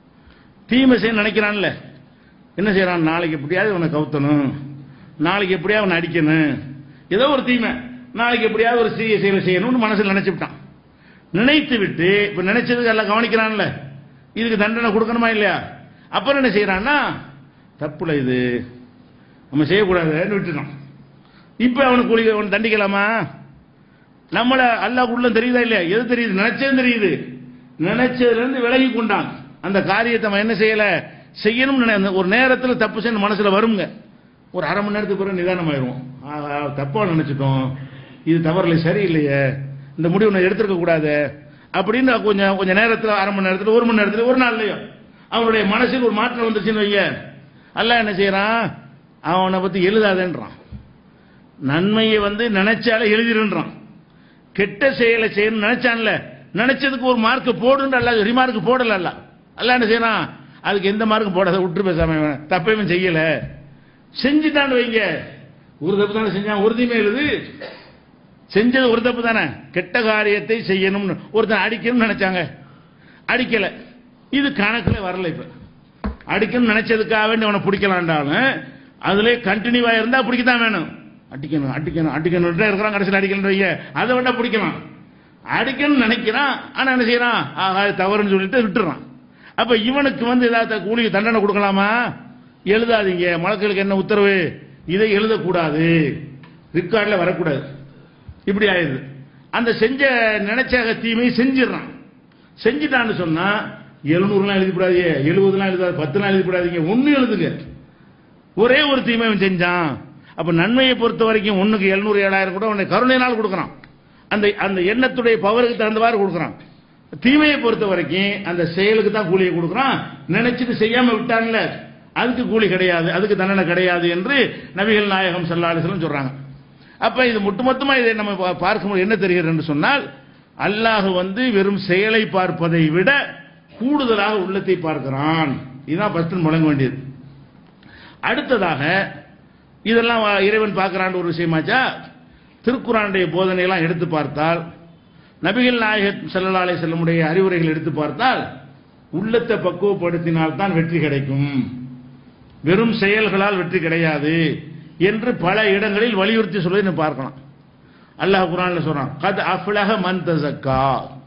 தீமை செய்ய நினைக்கிறான்ல என்ன செய்யறான் நாளைக்கு எப்படியாவது அவனை கவுத்தணும் நாளைக்கு எப்படியாவது அவனை அடிக்கணும் ஏதோ ஒரு தீமை நாளைக்கு எப்படியாவது ஒரு சிறிய செயலை செய்யணும்னு மனசில் நினைச்சுட்டான் நினைத்து விட்டு இப்ப நினைச்சதுக்கு எல்லாம் கவனிக்கிறான்ல இதுக்கு தண்டனை கொடுக்கணுமா இல்லையா அப்புறம் என்ன செய்யறான்னா தப்புல இது நம்ம செய்யக்கூடாதுன்னு விட்டுட்டான் இப்ப அவனுக்கு கூலி அவன் தண்டிக்கலாமா நம்மள அல்லாஹ் உள்ள தெரியுதா இல்லையா எது தெரியுது நினைச்சது தெரியுது நினைச்சதுல இருந்து விலகி கொண்டான் அந்த காரியத்தை அவன் என்ன செய்யல செய்யணும்னு நினை- ஒரு நேரத்துல தப்பு செய்யணும் மனசுல வருங்க ஒரு அரை மணி நேரத்துக்கு பிறகு நிதானமாயிருவோம் ஆஹா, தப்பா நினைச்சிட்டோம் இது தவறில்லை சரியில்லையே இந்த முடிவு நான் எடுத்திருக்க கூடாது அப்படின்னு கொஞ்சம் கொஞ்சம் நேரத்துல அரை மணி நேரத்துல ஒரு மணி நேரத்துல ஒரு நாள்லயோ அவனுடைய மனசுக்கு ஒரு மாற்றம் வந்துச்சுன்னு வைங்க அல்லாஹ் என்ன செய்யறான் அவனை பத்தி எழுதாதேன்றான் நன்மையை வந்து நினைச்சாலே எழுதிருன்றான் கெட்ட செயலை செய்யணும்னு நினைச்சான்ல நினைச்சதுக்கு ஒரு மார்க் போடுன்ற அல்ல ரிமார்க் போடல அல்ல அல்ல என்ன செய்யறான் அதுக்கு எந்த மார்க்கும் போடாத விட்டு பேசாம இவன் தப்பையும் செய்யல செஞ்சுட்டான்னு வைங்க ஒரு தப்பு தானே செஞ்சான் ஒரு தீமை எழுது செஞ்சது ஒரு தப்பு தானே கெட்ட காரியத்தை செய்யணும்னு ஒருத்தன் அடிக்கணும்னு நினைச்சாங்க அடிக்கல இது கணக்குல வரல இப்ப அடிக்கணும்னு நினைச்சதுக்காக வேண்டி அவனை பிடிக்கலான்டாலும் அதுல கண்டினியூவா இருந்தா பிடிக்கத்தான் வேணும் அடிக்கணும் அடிக்கணும் அடிக்கணும் இருக்கிறான் கடைசியில் அடிக்கணும் வைங்க அதை வேண்டாம் பிடிக்கலாம் அடிக்கணும்னு நினைக்கிறான் ஆனா என்ன செய்யறான் ஆஹா இது தவறுன்னு சொல்லிட்டு விட்டுறான் அப்ப இவனுக்கு வந்து ஏதாவது கூலி தண்டனை கொடுக்கலாமா எழுதாதீங்க மலக்களுக்கு என்ன உத்தரவு இதை எழுதக்கூடாது ரிக்கார்ட்ல வரக்கூடாது இப்படி ஆயிடுது அந்த செஞ்ச நினைச்ச தீமை செஞ்சிடறான் செஞ்சிட்டான்னு சொன்னா எழுநூறுலாம் எழுதிக்கூடாதீங்க எழுபதுலாம் எழுதாது பத்துலாம் எழுதிக்கூடாதீங்க ஒன்னு எழுதுங்க ஒரே ஒரு தீமை அவன் செஞ்சான் அப்ப நன்மையை பொறுத்த வரைக்கும் ஒண்ணுக்கு எழுநூறு ஏழாயிரம் கூட உன்னை கருணையினால் கொடுக்குறான் அந்த அந்த எண்ணத்துடைய பவருக்கு தகுந்தவாறு கொடுக்குறான் தீமையை பொறுத்த வரைக்கும் அந்த செயலுக்கு தான் கூலியை கொடுக்குறான் நினைச்சிட்டு செய்யாம விட்டான்ல அதுக்கு கூலி கிடையாது அதுக்கு தண்டனை கிடையாது என்று நபிகள் நாயகம் ஸல்லல்லாஹு சொல்றாங்க அப்ப இது ஒட்டுமொத்தமா இதை நம்ம பா- பார்க்கும்போது என்ன தெரிகிறது என்று சொன்னால் அல்லாஹ் வந்து வெறும் செயலை பார்ப்பதை விட கூடுதலாக உள்ளத்தை பார்க்கிறான் இதுதான் ஃபர்ஸ்ட் முழங்க வேண்டியது அடுத்ததாக இதெல்லாம் வா- இறைவன் பார்க்கிறான் ஒரு விஷயமாச்சா திருக்குறானுடைய போதனையெல்லாம் எடுத்து பார்த்தால் நபிகள் நாயகத் ஸல்லல்லாஹு அலைஹி வஸல்லமுடைய அறிவுரைகள் எடுத்து பார்த்தால் உள்ளத்தை பக்குவப்படுத்தினால் தான் வெற்றி கிடைக்கும் வெறும் செயல்களால் வெற்றி கிடையாது என்று பல இடங்களில் வலியுறுத்தி சொல்வதை நம்ம பார்க்கலாம் அல்லாஹ் குரான்ல சொல்றான் கத் அஃப்லஹ மன் தஸக்கா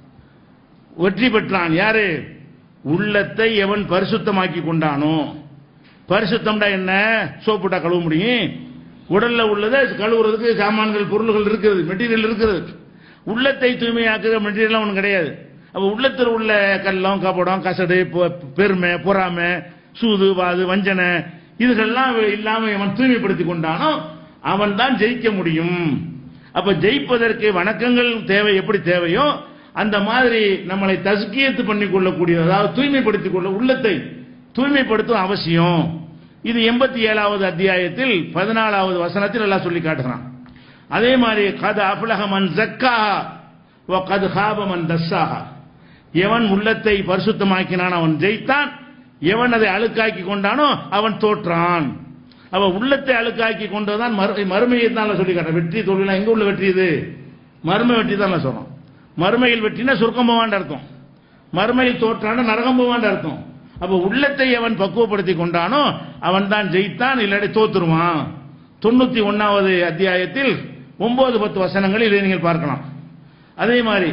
வெற்றி பெற்றான் யாரு உள்ளத்தை எவன் பரிசுத்தமாக்கி கொண்டானோ பரிசுத்தம்டா என்ன சோப்புட்டா கழுவ முடியும் உடல்ல உள்ளதை கழுவுறதுக்கு சாமான்கள் பொருள்கள் இருக்கிறது மெட்டீரியல் இருக்கிறது உள்ளத்தை தூய்மையாக்குற மெட்டீரியல் ஒன்றும் கிடையாது அப்ப உள்ளத்தில் உள்ள கல்லம் கபடம் கசடு பொ- பெருமை பொறாமை சூது வாது வஞ்சனை இதுகள்லாம் இல்லாம அவன் தூய்மைப்படுத்தி கொண்டானோ அவன் தான் ஜெயிக்க முடியும் அப்ப ஜெயிப்பதற்கு வணக்கங்கள் தேவை எப்படி தேவையோ அந்த மாதிரி நம்மளை தஸ்கியத்து பண்ணி கொள்ளக்கூடியது அதாவது தூய்மைப்படுத்திக் கொள்ள உள்ளத்தை தூய்மைப்படுத்தும் அவசியம் இது எண்பத்தி ஏழாவது அத்தியாயத்தில் பதினாலாவது வசனத்தில் எல்லாம் சொல்லி காட்டுகிறான் அதே மாதிரி கது அபலக மன் ஜக்கா வ கது ஹாப மன் தஸ்ஸாஹா எவன் உள்ளத்தை பரிசுத்தமாக்கினான் அவன் ஜெயித்தான் எவன் அதை அழுக்காக்கி கொண்டானோ அவன் தோற்றான் அவ உள்ளத்தை அழுக்காக்கி கொண்டதான் மறு- மறுமையை தான் சொல்லி காட்டுறேன் வெற்றி தொழிலாம் எங்க உள்ள வெற்றி இது மறுமை வெற்றி தான் சொல்றோம் மறுமையில் வெற்றினா சொர்க்கம் போவான்னு அர்த்தம் மறுமையில் தோற்றான நரகம் போவான்னு அர்த்தம் அப்ப உள்ளத்தை அவன் பக்குவப்படுத்தி கொண்டானோ அவன் தான் ஜெயித்தான் இல்லாட்டி தோத்துருவான் தொண்ணூத்தி ஒன்னாவது அத்தியாயத்தில் ஒன்பது பத்து வசனங்கள் இதை நீங்கள் பார்க்கலாம் அதே மாதிரி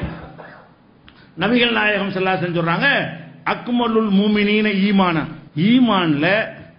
நபிகள் நாயகம் செல்லாசன் சொல்றாங்க அக்மலுல் மூமினீன ஈமான ஈமான்ல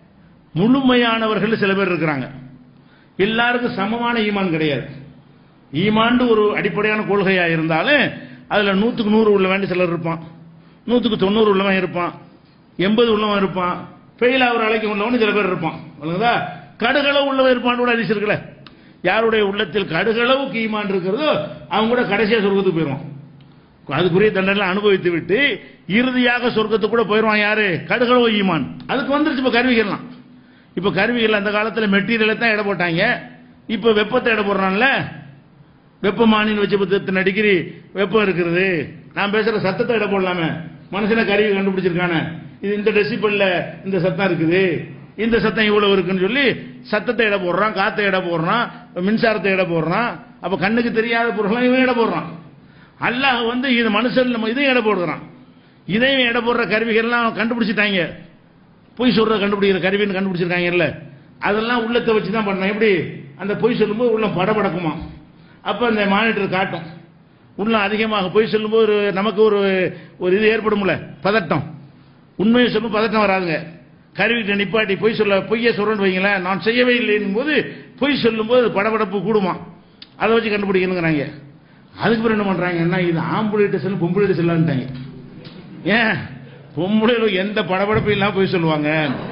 முழுமையானவர்கள் சில பேர் இருக்கிறாங்க எல்லாருக்கும் சமமான ஈமான் கிடையாது ஈமாண்டு ஒரு அடிப்படையான கொள்கையா இருந்தாலும் அதுல நூத்துக்கு நூறு உள்ளவன் சிலர் இருப்பான் நூத்துக்கு தொண்ணூறு உள்ளவன் இருப்பான் எண்பது உள்ளவன் இருப்பான் ஃபெயில் ஆகிற அழைக்க உள்ளவன் சில பேர் இருப்பான் விளங்குதா கடுகளவு உள்ளவன் இருப்பான் கூட அதிசயம் இருக்குல்ல யாருடைய உள்ளத்தில் கடுகளவுக்கு ஈமான் இருக்கிறதோ அவங்க கூட கடைசியா சொர்க்கத்துக்கு போயிடுவான் அதுக்குரிய தண்டனை அனுபவித்து விட்டு இறுதியாக சொர்க்கத்துக்கு கூட போயிடுவான் யாரு கடுகளவு ஈமான் அதுக்கு வந்துருச்சு இப்ப கருவிகள்லாம் இப்ப கருவிகள் அந்த காலத்துல மெட்டீரியலை தான் எடை போட்டாங்க இப்ப வெப்பத்தை எடை போடுறான்ல வெப்பமானின்னு வச்சு பத்து இத்தனை டிகிரி வெப்பம் இருக்கிறது நான் பேசுற சத்தத்தை எடை போடலாமே மனுஷனை கருவி கண்டுபிடிச்சிருக்கானே இது இந்த டெசிபல்ல இந்த சத்தம் இருக்குது இந்த சத்தம் இவ்வளவு இருக்குன்னு சொல்லி சத்தத்தை எடை போடுறான் காத்தை எடை போடுறான் மின்சாரத்தை எடை போடுறான் அப்ப கண்ணுக்கு தெரியாத பொருள்லாம் இவன் எடை போடுறான் அல்லாஹ் வந்து இது மனுஷன் நம்ம இதையும் எடை போடுறான் இதையும் எடை போடுற கருவிகள்லாம் கண்டுபிடிச்சிட்டாங்க பொய் சொல்ற கண்டுபிடிக்கிற கருவின்னு கண்டுபிடிச்சிருக்காங்கல்ல அதெல்லாம் உள்ளத்தை வச்சு தான் பண்ணலாம் எப்படி அந்த பொய் சொல்லும்போது உள்ள படபடக்குமா அப்ப அந்த மானிட்டர் காட்டும் உள்ள அதிகமாக பொய் சொல்லும்போது ஒரு நமக்கு ஒரு ஒரு இது ஏற்படும்ல பதட்டம் உண்மையை சொல்லும் பதட்டம் வராதுங்க கருவிட்ட நிப்பாட்டி பொய் சொல்ல பொய்யை சொல்றேன்னு வைங்களேன் நான் செய்யவே இல்லைன்னும் போது பொய் சொல்லும்போது படபடப்பு கூடுமா அதை வச்சு கண்டுபிடிக்கணுங்கிறாங்க அதுக்கு பிறகு என்ன பண்றாங்கன்னா இது ஆம்புலேட்டு செல்லு பொம்புலேட்டு செல்லான்ட்டாங்க ஏன் பொம்பளையில் எந்த படபடப்பு இல்லாம பொய் சொல்லுவாங்க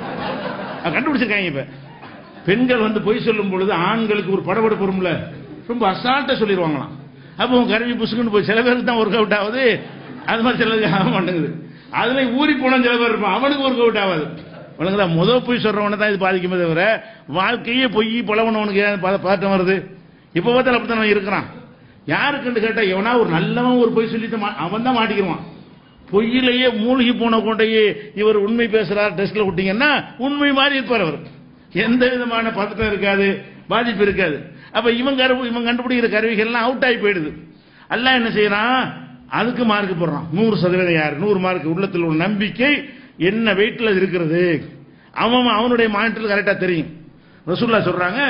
அது கண்டுபிடிச்சிருக்காங்க இப்ப பெண்கள் வந்து பொய் சொல்லும் பொழுது ஆண்களுக்கு ஒரு படபடப்பு வரும்ல ரொம்ப அசால்ட்டா சொல்லிடுவாங்களாம் அப்போ உன் கருவி புசுக்குன்னு போய் சில பேருக்கு தான் ஒர்க் அவுட் ஆகுது அது மாதிரி சிலருக்கு ஆக மாட்டேங்குது அதுல ஊறி போன சில பேர் இருப்பான் அவனுக்கு ஒர்க் அவுட் ஆகாது உனக்கு முதல் பொய் சொல்றவனை தான் இது பாதிக்குமே தவிர வாழ்க்கையே பொய் பழவனவனுக்கு ஏன் பத- பதட்டம் வருது இப்ப பார்த்தாலும் அப்படித்தான் இருக்கிறான் யாருக்குன்னு கேட்டா எவனா ஒரு நல்லவன் ஒரு பொய் சொல்லிட்டு மா- அவன் தான் மாட்டிக்குவான் பொய்யிலேயே மூழ்கி போன கொண்டையே இவர் உண்மை பேசுறார் டெஸ்ட்ல விட்டீங்கன்னா உண்மை மாதிரி இருப்பார் அவர் எந்த விதமான பதட்டம் இருக்காது பாதிப்பு இருக்காது அப்ப இவன் கரு இவன் கண்டுபிடிக்கிற கருவிகள்லாம் அவுட் ஆகி போயிடுது அல்லாஹ் என்ன செய்யறான் அதுக்கு மார்க் போடுறான் நூறு சதவீதம் யார் நூறு மார்க் உள்ளத்தில் உள்ள நம்பிக்கை என்ன வெயிட்ல இருக்கிறது அவன் அவனுடைய மாநிலத்தில் கரெக்டா தெரியும் ரசூல்லா சொல்றாங்க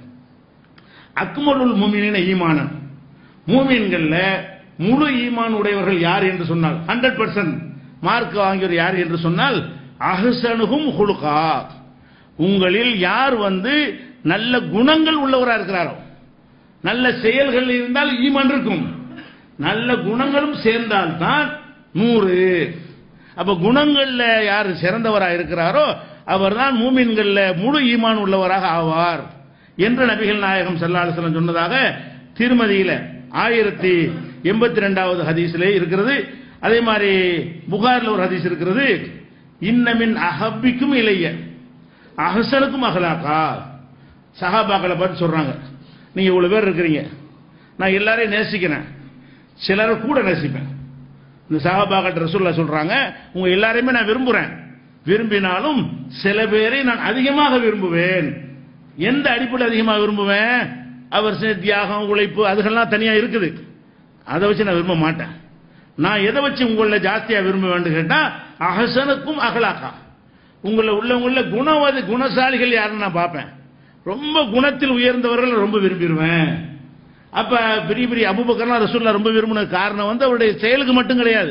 அக்மலுல் முமினின ஈமானன் மூமின்கள்ல முழு ஈமான் உடையவர்கள் யார் என்று சொன்னால் ஹண்ட்ரட் பர்சன்ட் மார்க் வாங்கியவர் யார் என்று சொன்னால் அஹ்சனுகும் ஹுலுகா உங்களில் யார் வந்து நல்ல குணங்கள் உள்ளவரா இருக்கிறாரோ நல்ல செயல்கள் இருந்தால் ஈமான் இருக்கும் நல்ல குணங்களும் சேர்ந்தால்தான் நூறு அப்ப குணங்கள்ல யார் சிறந்தவரா இருக்கிறாரோ அவர்தான் மூமின்கள்ல முழு ஈமான் உள்ளவராக ஆவார் என்று நபிகள் நாயகம் ஸல்லல்லாஹு அலைஹி சொன்னதாக திருமதியில ஆயிரத்தி எண்பத்தி ரெண்டாவது ஹதீஸிலே இருக்கிறது அதே மாதிரி புகார்ல ஒரு ஹதீஸ் இருக்கிறது இன்னமின் அஹப்பிக்கும் இலைய அஹசனுக்கும் அகலாக்கா சஹாபாக்களை பார்த்து சொல்றாங்க நீங்க இவ்வளவு பேர் இருக்கிறீங்க நான் எல்லாரையும் நேசிக்கிறேன் சிலரை கூட நேசிப்பேன் இந்த சஹாபாக்கள் ரசூல்லா சொல்றாங்க உங்க எல்லாரையுமே நான் விரும்புறேன் விரும்பினாலும் சில பேரை நான் அதிகமாக விரும்புவேன் எந்த அடிப்படையில் அதிகமாக விரும்புவேன் அவர் செஞ்ச தியாகம் உழைப்பு அதுகெல்லாம் தனியா இருக்குது அதை வச்சு நான் விரும்ப மாட்டேன் நான் எதை வச்சு உங்களை ஜாஸ்தியா விரும்புவேன்னு கேட்டா அகசனுக்கும் அகலாக்கா உங்களை உள்ளவங்கள குணவாதி குணசாலிகள் யாருன்னு நான் பார்ப்பேன் ரொம்ப குணத்தில் உயர்ந்தவர்கள் ரொம்ப விரும்பிடுவேன் அப்ப பெரிய பெரிய அபுபக்கர்லாம் ரசூல்லா ரொம்ப விரும்பின காரணம் வந்து அவருடைய செயலுக்கு மட்டும் கிடையாது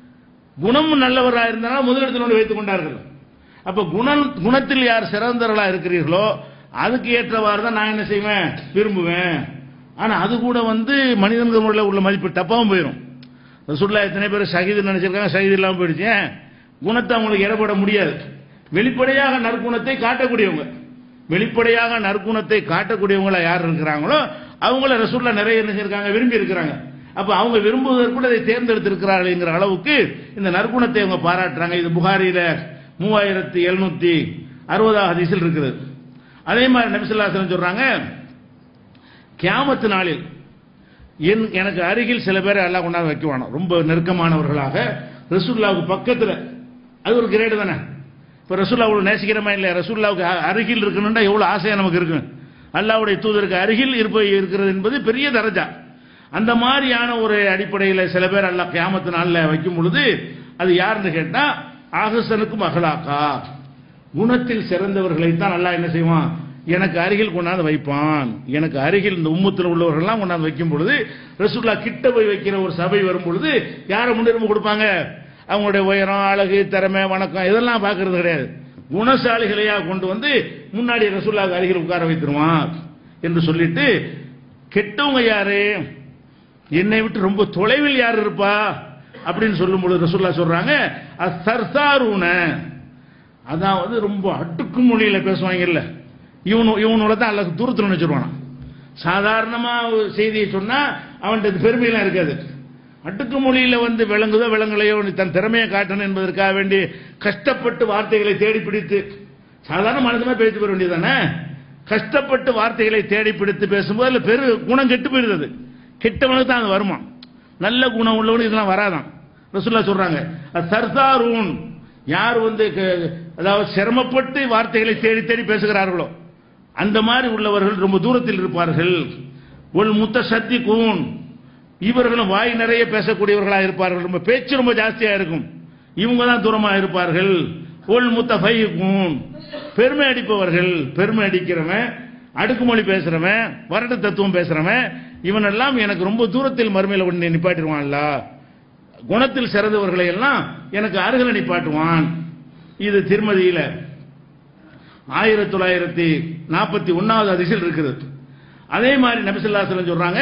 குணம் நல்லவராக இருந்தாலும் முதலிடத்தில் கொண்டு வைத்துக் கொண்டார்கள் அப்ப குணம் குணத்தில் யார் சிறந்தவர்களா இருக்கிறீர்களோ அதுக்கு ஏற்றவாறு தான் நான் என்ன செய்வேன் விரும்புவேன் ஆனா அது கூட வந்து மனிதன்கள் முறையில் உள்ள மதிப்பு தப்பாவும் போயிடும் ரசூல்லா எத்தனை பேர் ஷஹீது நினைச்சிருக்காங்க ஷஹீது இல்லாம போயிடுச்சு ஏன்? குணத்தை அவங்களுக்கு இடப்பட முடியாது வெளிப்படையாக நற்குணத்தை காட்டக்கூடியவங்க வெளிப்படையாக நற்குணத்தை காட்டக்கூடியவங்கள யார் இருக்கிறாங்களோ அவங்கள ரசூல்லா நிறைய என்ன செஞ்சிருக்காங்க விரும்பி இருக்கிறாங்க அப்ப அவங்க விரும்புவதற்கு கூட இதை தேர்ந்தெடுத்திருக்கிறார்கள்ங்கிற அளவுக்கு இந்த நற்குணத்தை அவங்க பாராட்டுறாங்க இது புகாரியில மூவாயிரத்தி எழுநூத்தி அறுபதாவது ஹதீஸில் இருக்குது அதே மாதிரி நபிசுல்லாசன் சொல்றாங்க கியாமத்து நாளில் என் எனக்கு அருகில் சில பேரை எல்லாம் கொண்டாந்து வைக்குவானோ ரொம்ப நெருக்கமானவர்களாக ரசூல்லாவுக்கு பக்கத்துல அது ஒரு கிரேடு தானே இப்ப ரசூல்லா அவ்வளவு நேசிக்கிறமா இல்லையா ரசூல்லாவுக்கு அ- அருகில் இருக்கணும்னா எவ்வளவு ஆசையா நமக்கு இருக்கு அல்லாவுடைய தூதருக்கு அருகில் இருப்ப இருக்கிறது என்பது பெரிய தரஜா அந்த மாதிரியான ஒரு அடிப்படையில் சில பேர் அல்லாஹ் கியாமத்து நாள்ல வைக்கும் பொழுது அது யாருன்னு கேட்டா ஆகசனுக்கும் அகலாக்கா குணத்தில் சிறந்தவர்களைத்தான் அல்லாஹ் என்ன செய்வான் எனக்கு அருகில் கொண்டாந்து வைப்பான் எனக்கு அருகில் இந்த உம்மத்தில் உள்ளவர்கள்லாம் கொண்டாந்து வைக்கும் பொழுது ரசூல்லா கிட்ட போய் வைக்கிற ஒரு சபை வரும் பொழுது யாரை முன்னுரிமை கொடுப்பாங்க அவங்களுடைய உயரம் அழகு திறமை வணக்கம் இதெல்லாம் பார்க்கறது கிடையாது குணசாலிகளையா கொண்டு வந்து முன்னாடி ரசூல்லாவுக்கு அருகில் உட்கார வைத்திருவான் என்று சொல்லிட்டு கெட்டவங்க யாரு என்னை விட்டு ரொம்ப தொலைவில் யார் இருப்பா அப்படின்னு சொல்லும் பொழுது ரசூல்லா சொல்றாங்க சர்சாரூன அதான் வந்து ரொம்ப அடுக்கு மொழியில பேசுவாங்கல்ல இவனு இவனோட தான் அல்ல தூரத்தில் வச்சிருவானா சாதாரணமா ஒரு செய்தியை சொன்னா அவன்கிட்ட பெருமையெல்லாம் இருக்காது அடுக்கு மொழியில வந்து விளங்குதோ விளங்கலையோ நீ தன் திறமையை காட்டணும் என்பதற்காக வேண்டி கஷ்டப்பட்டு வார்த்தைகளை தேடி பிடித்து சாதாரண மனசுமா பேசி போயிட வேண்டியதானே கஷ்டப்பட்டு வார்த்தைகளை தேடி பிடித்து பேசும்போது அதுல பெரு குணம் கெட்டு போயிருந்தது கெட்டவனுக்கு தான் அது வருமா நல்ல குணம் உள்ளவனுக்கு இதெல்லாம் வராதான் ரசூல்லா சொல்றாங்க சர்சாரூன் யார் வந்து க- அதாவது சிரமப்பட்டு வார்த்தைகளை தேடி தேடி பேசுகிறார்களோ அந்த மாதிரி உள்ளவர்கள் ரொம்ப தூரத்தில் இருப்பார்கள் ஒரு முத்த சத்தி கூன் இவர்களும் வாய் நிறைய பேசக்கூடியவர்களாக இருப்பார்கள் ரொம்ப பேச்சு ரொம்ப ஜாஸ்தியா இருக்கும் இவங்க தான் தூரமா இருப்பார்கள் ஒல் முத்த கூன் பெருமை அடிப்பவர்கள் பெருமை அடிக்கிறவன் அடுக்குமொழி பேசுறவன் வரட்டு தத்துவம் பேசுறவன் இவனெல்லாம் எனக்கு ரொம்ப தூரத்தில் மறுமையில ஒன்று நிப்பாட்டிடுவான்ல குணத்தில் சிறந்தவர்களை எல்லாம் எனக்கு அருகில் நிப்பாட்டுவான் இது திருமதியில ஆயிரத்தி தொள்ளாயிரத்தி நாற்பத்தி ஒன்னாவது அதிசல் இருக்குது அதே மாதிரி நபிசல்லாசலம் சொல்றாங்க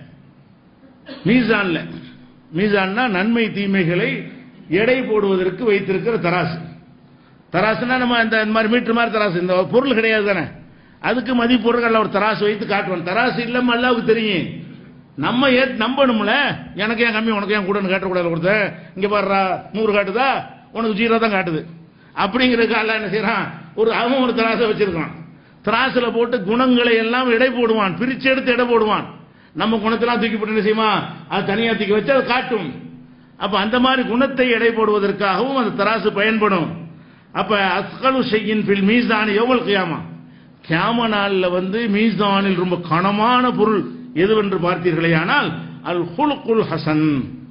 மீசான்ல மீசான்னா நன்மை தீமைகளை எடை போடுவதற்கு வைத்திருக்கிற தராசு தராசுனா நம்ம இந்த இந்த மாதிரி மீட்டர் மாதிரி தராசு இந்த பொருள் கிடையாது தானே அதுக்கு மதிப்பொருட்கள் ஒரு தராசு வைத்து காட்டுவான் தராசு இல்லாம அல்லாவுக்கு தெரியும் நம்ம ஏ நம்பணும்ல எனக்கு ஏன் கம்மி உனக்கு ஏன் கூடன்னு காட்டக்கூடாது கொடுத்த இங்க பாருடா நூறு காட்டுதா உனக்கு ஜீரோ தான் காட்டுது அப்படிங்கிறதுக்கு அல்ல என்ன செய்யறான் ஒரு அவன் ஒரு தராசை வச்சிருக்கான் திராசுல போட்டு குணங்களை எல்லாம் எடை போடுவான் பிரிச்சு எடுத்து எடை போடுவான் நம்ம குணத்தெல்லாம் தூக்கி போட்டு என்ன செய்யுமா அது தனியா தூக்கி வச்சு அது காட்டும் அப்ப அந்த மாதிரி குணத்தை எடை போடுவதற்காகவும் அந்த தராசு பயன்படும் அப்ப அஸ்கலு செய்யின் பில் மீசான் எவ்வளவு கியாமா கியாம நாள்ல வந்து மீசானில் ரொம்ப கனமான பொருள் எதுவென்று பார்த்தீர்களே ஆனால் அல் ஹுலுக்குல் ஹசன்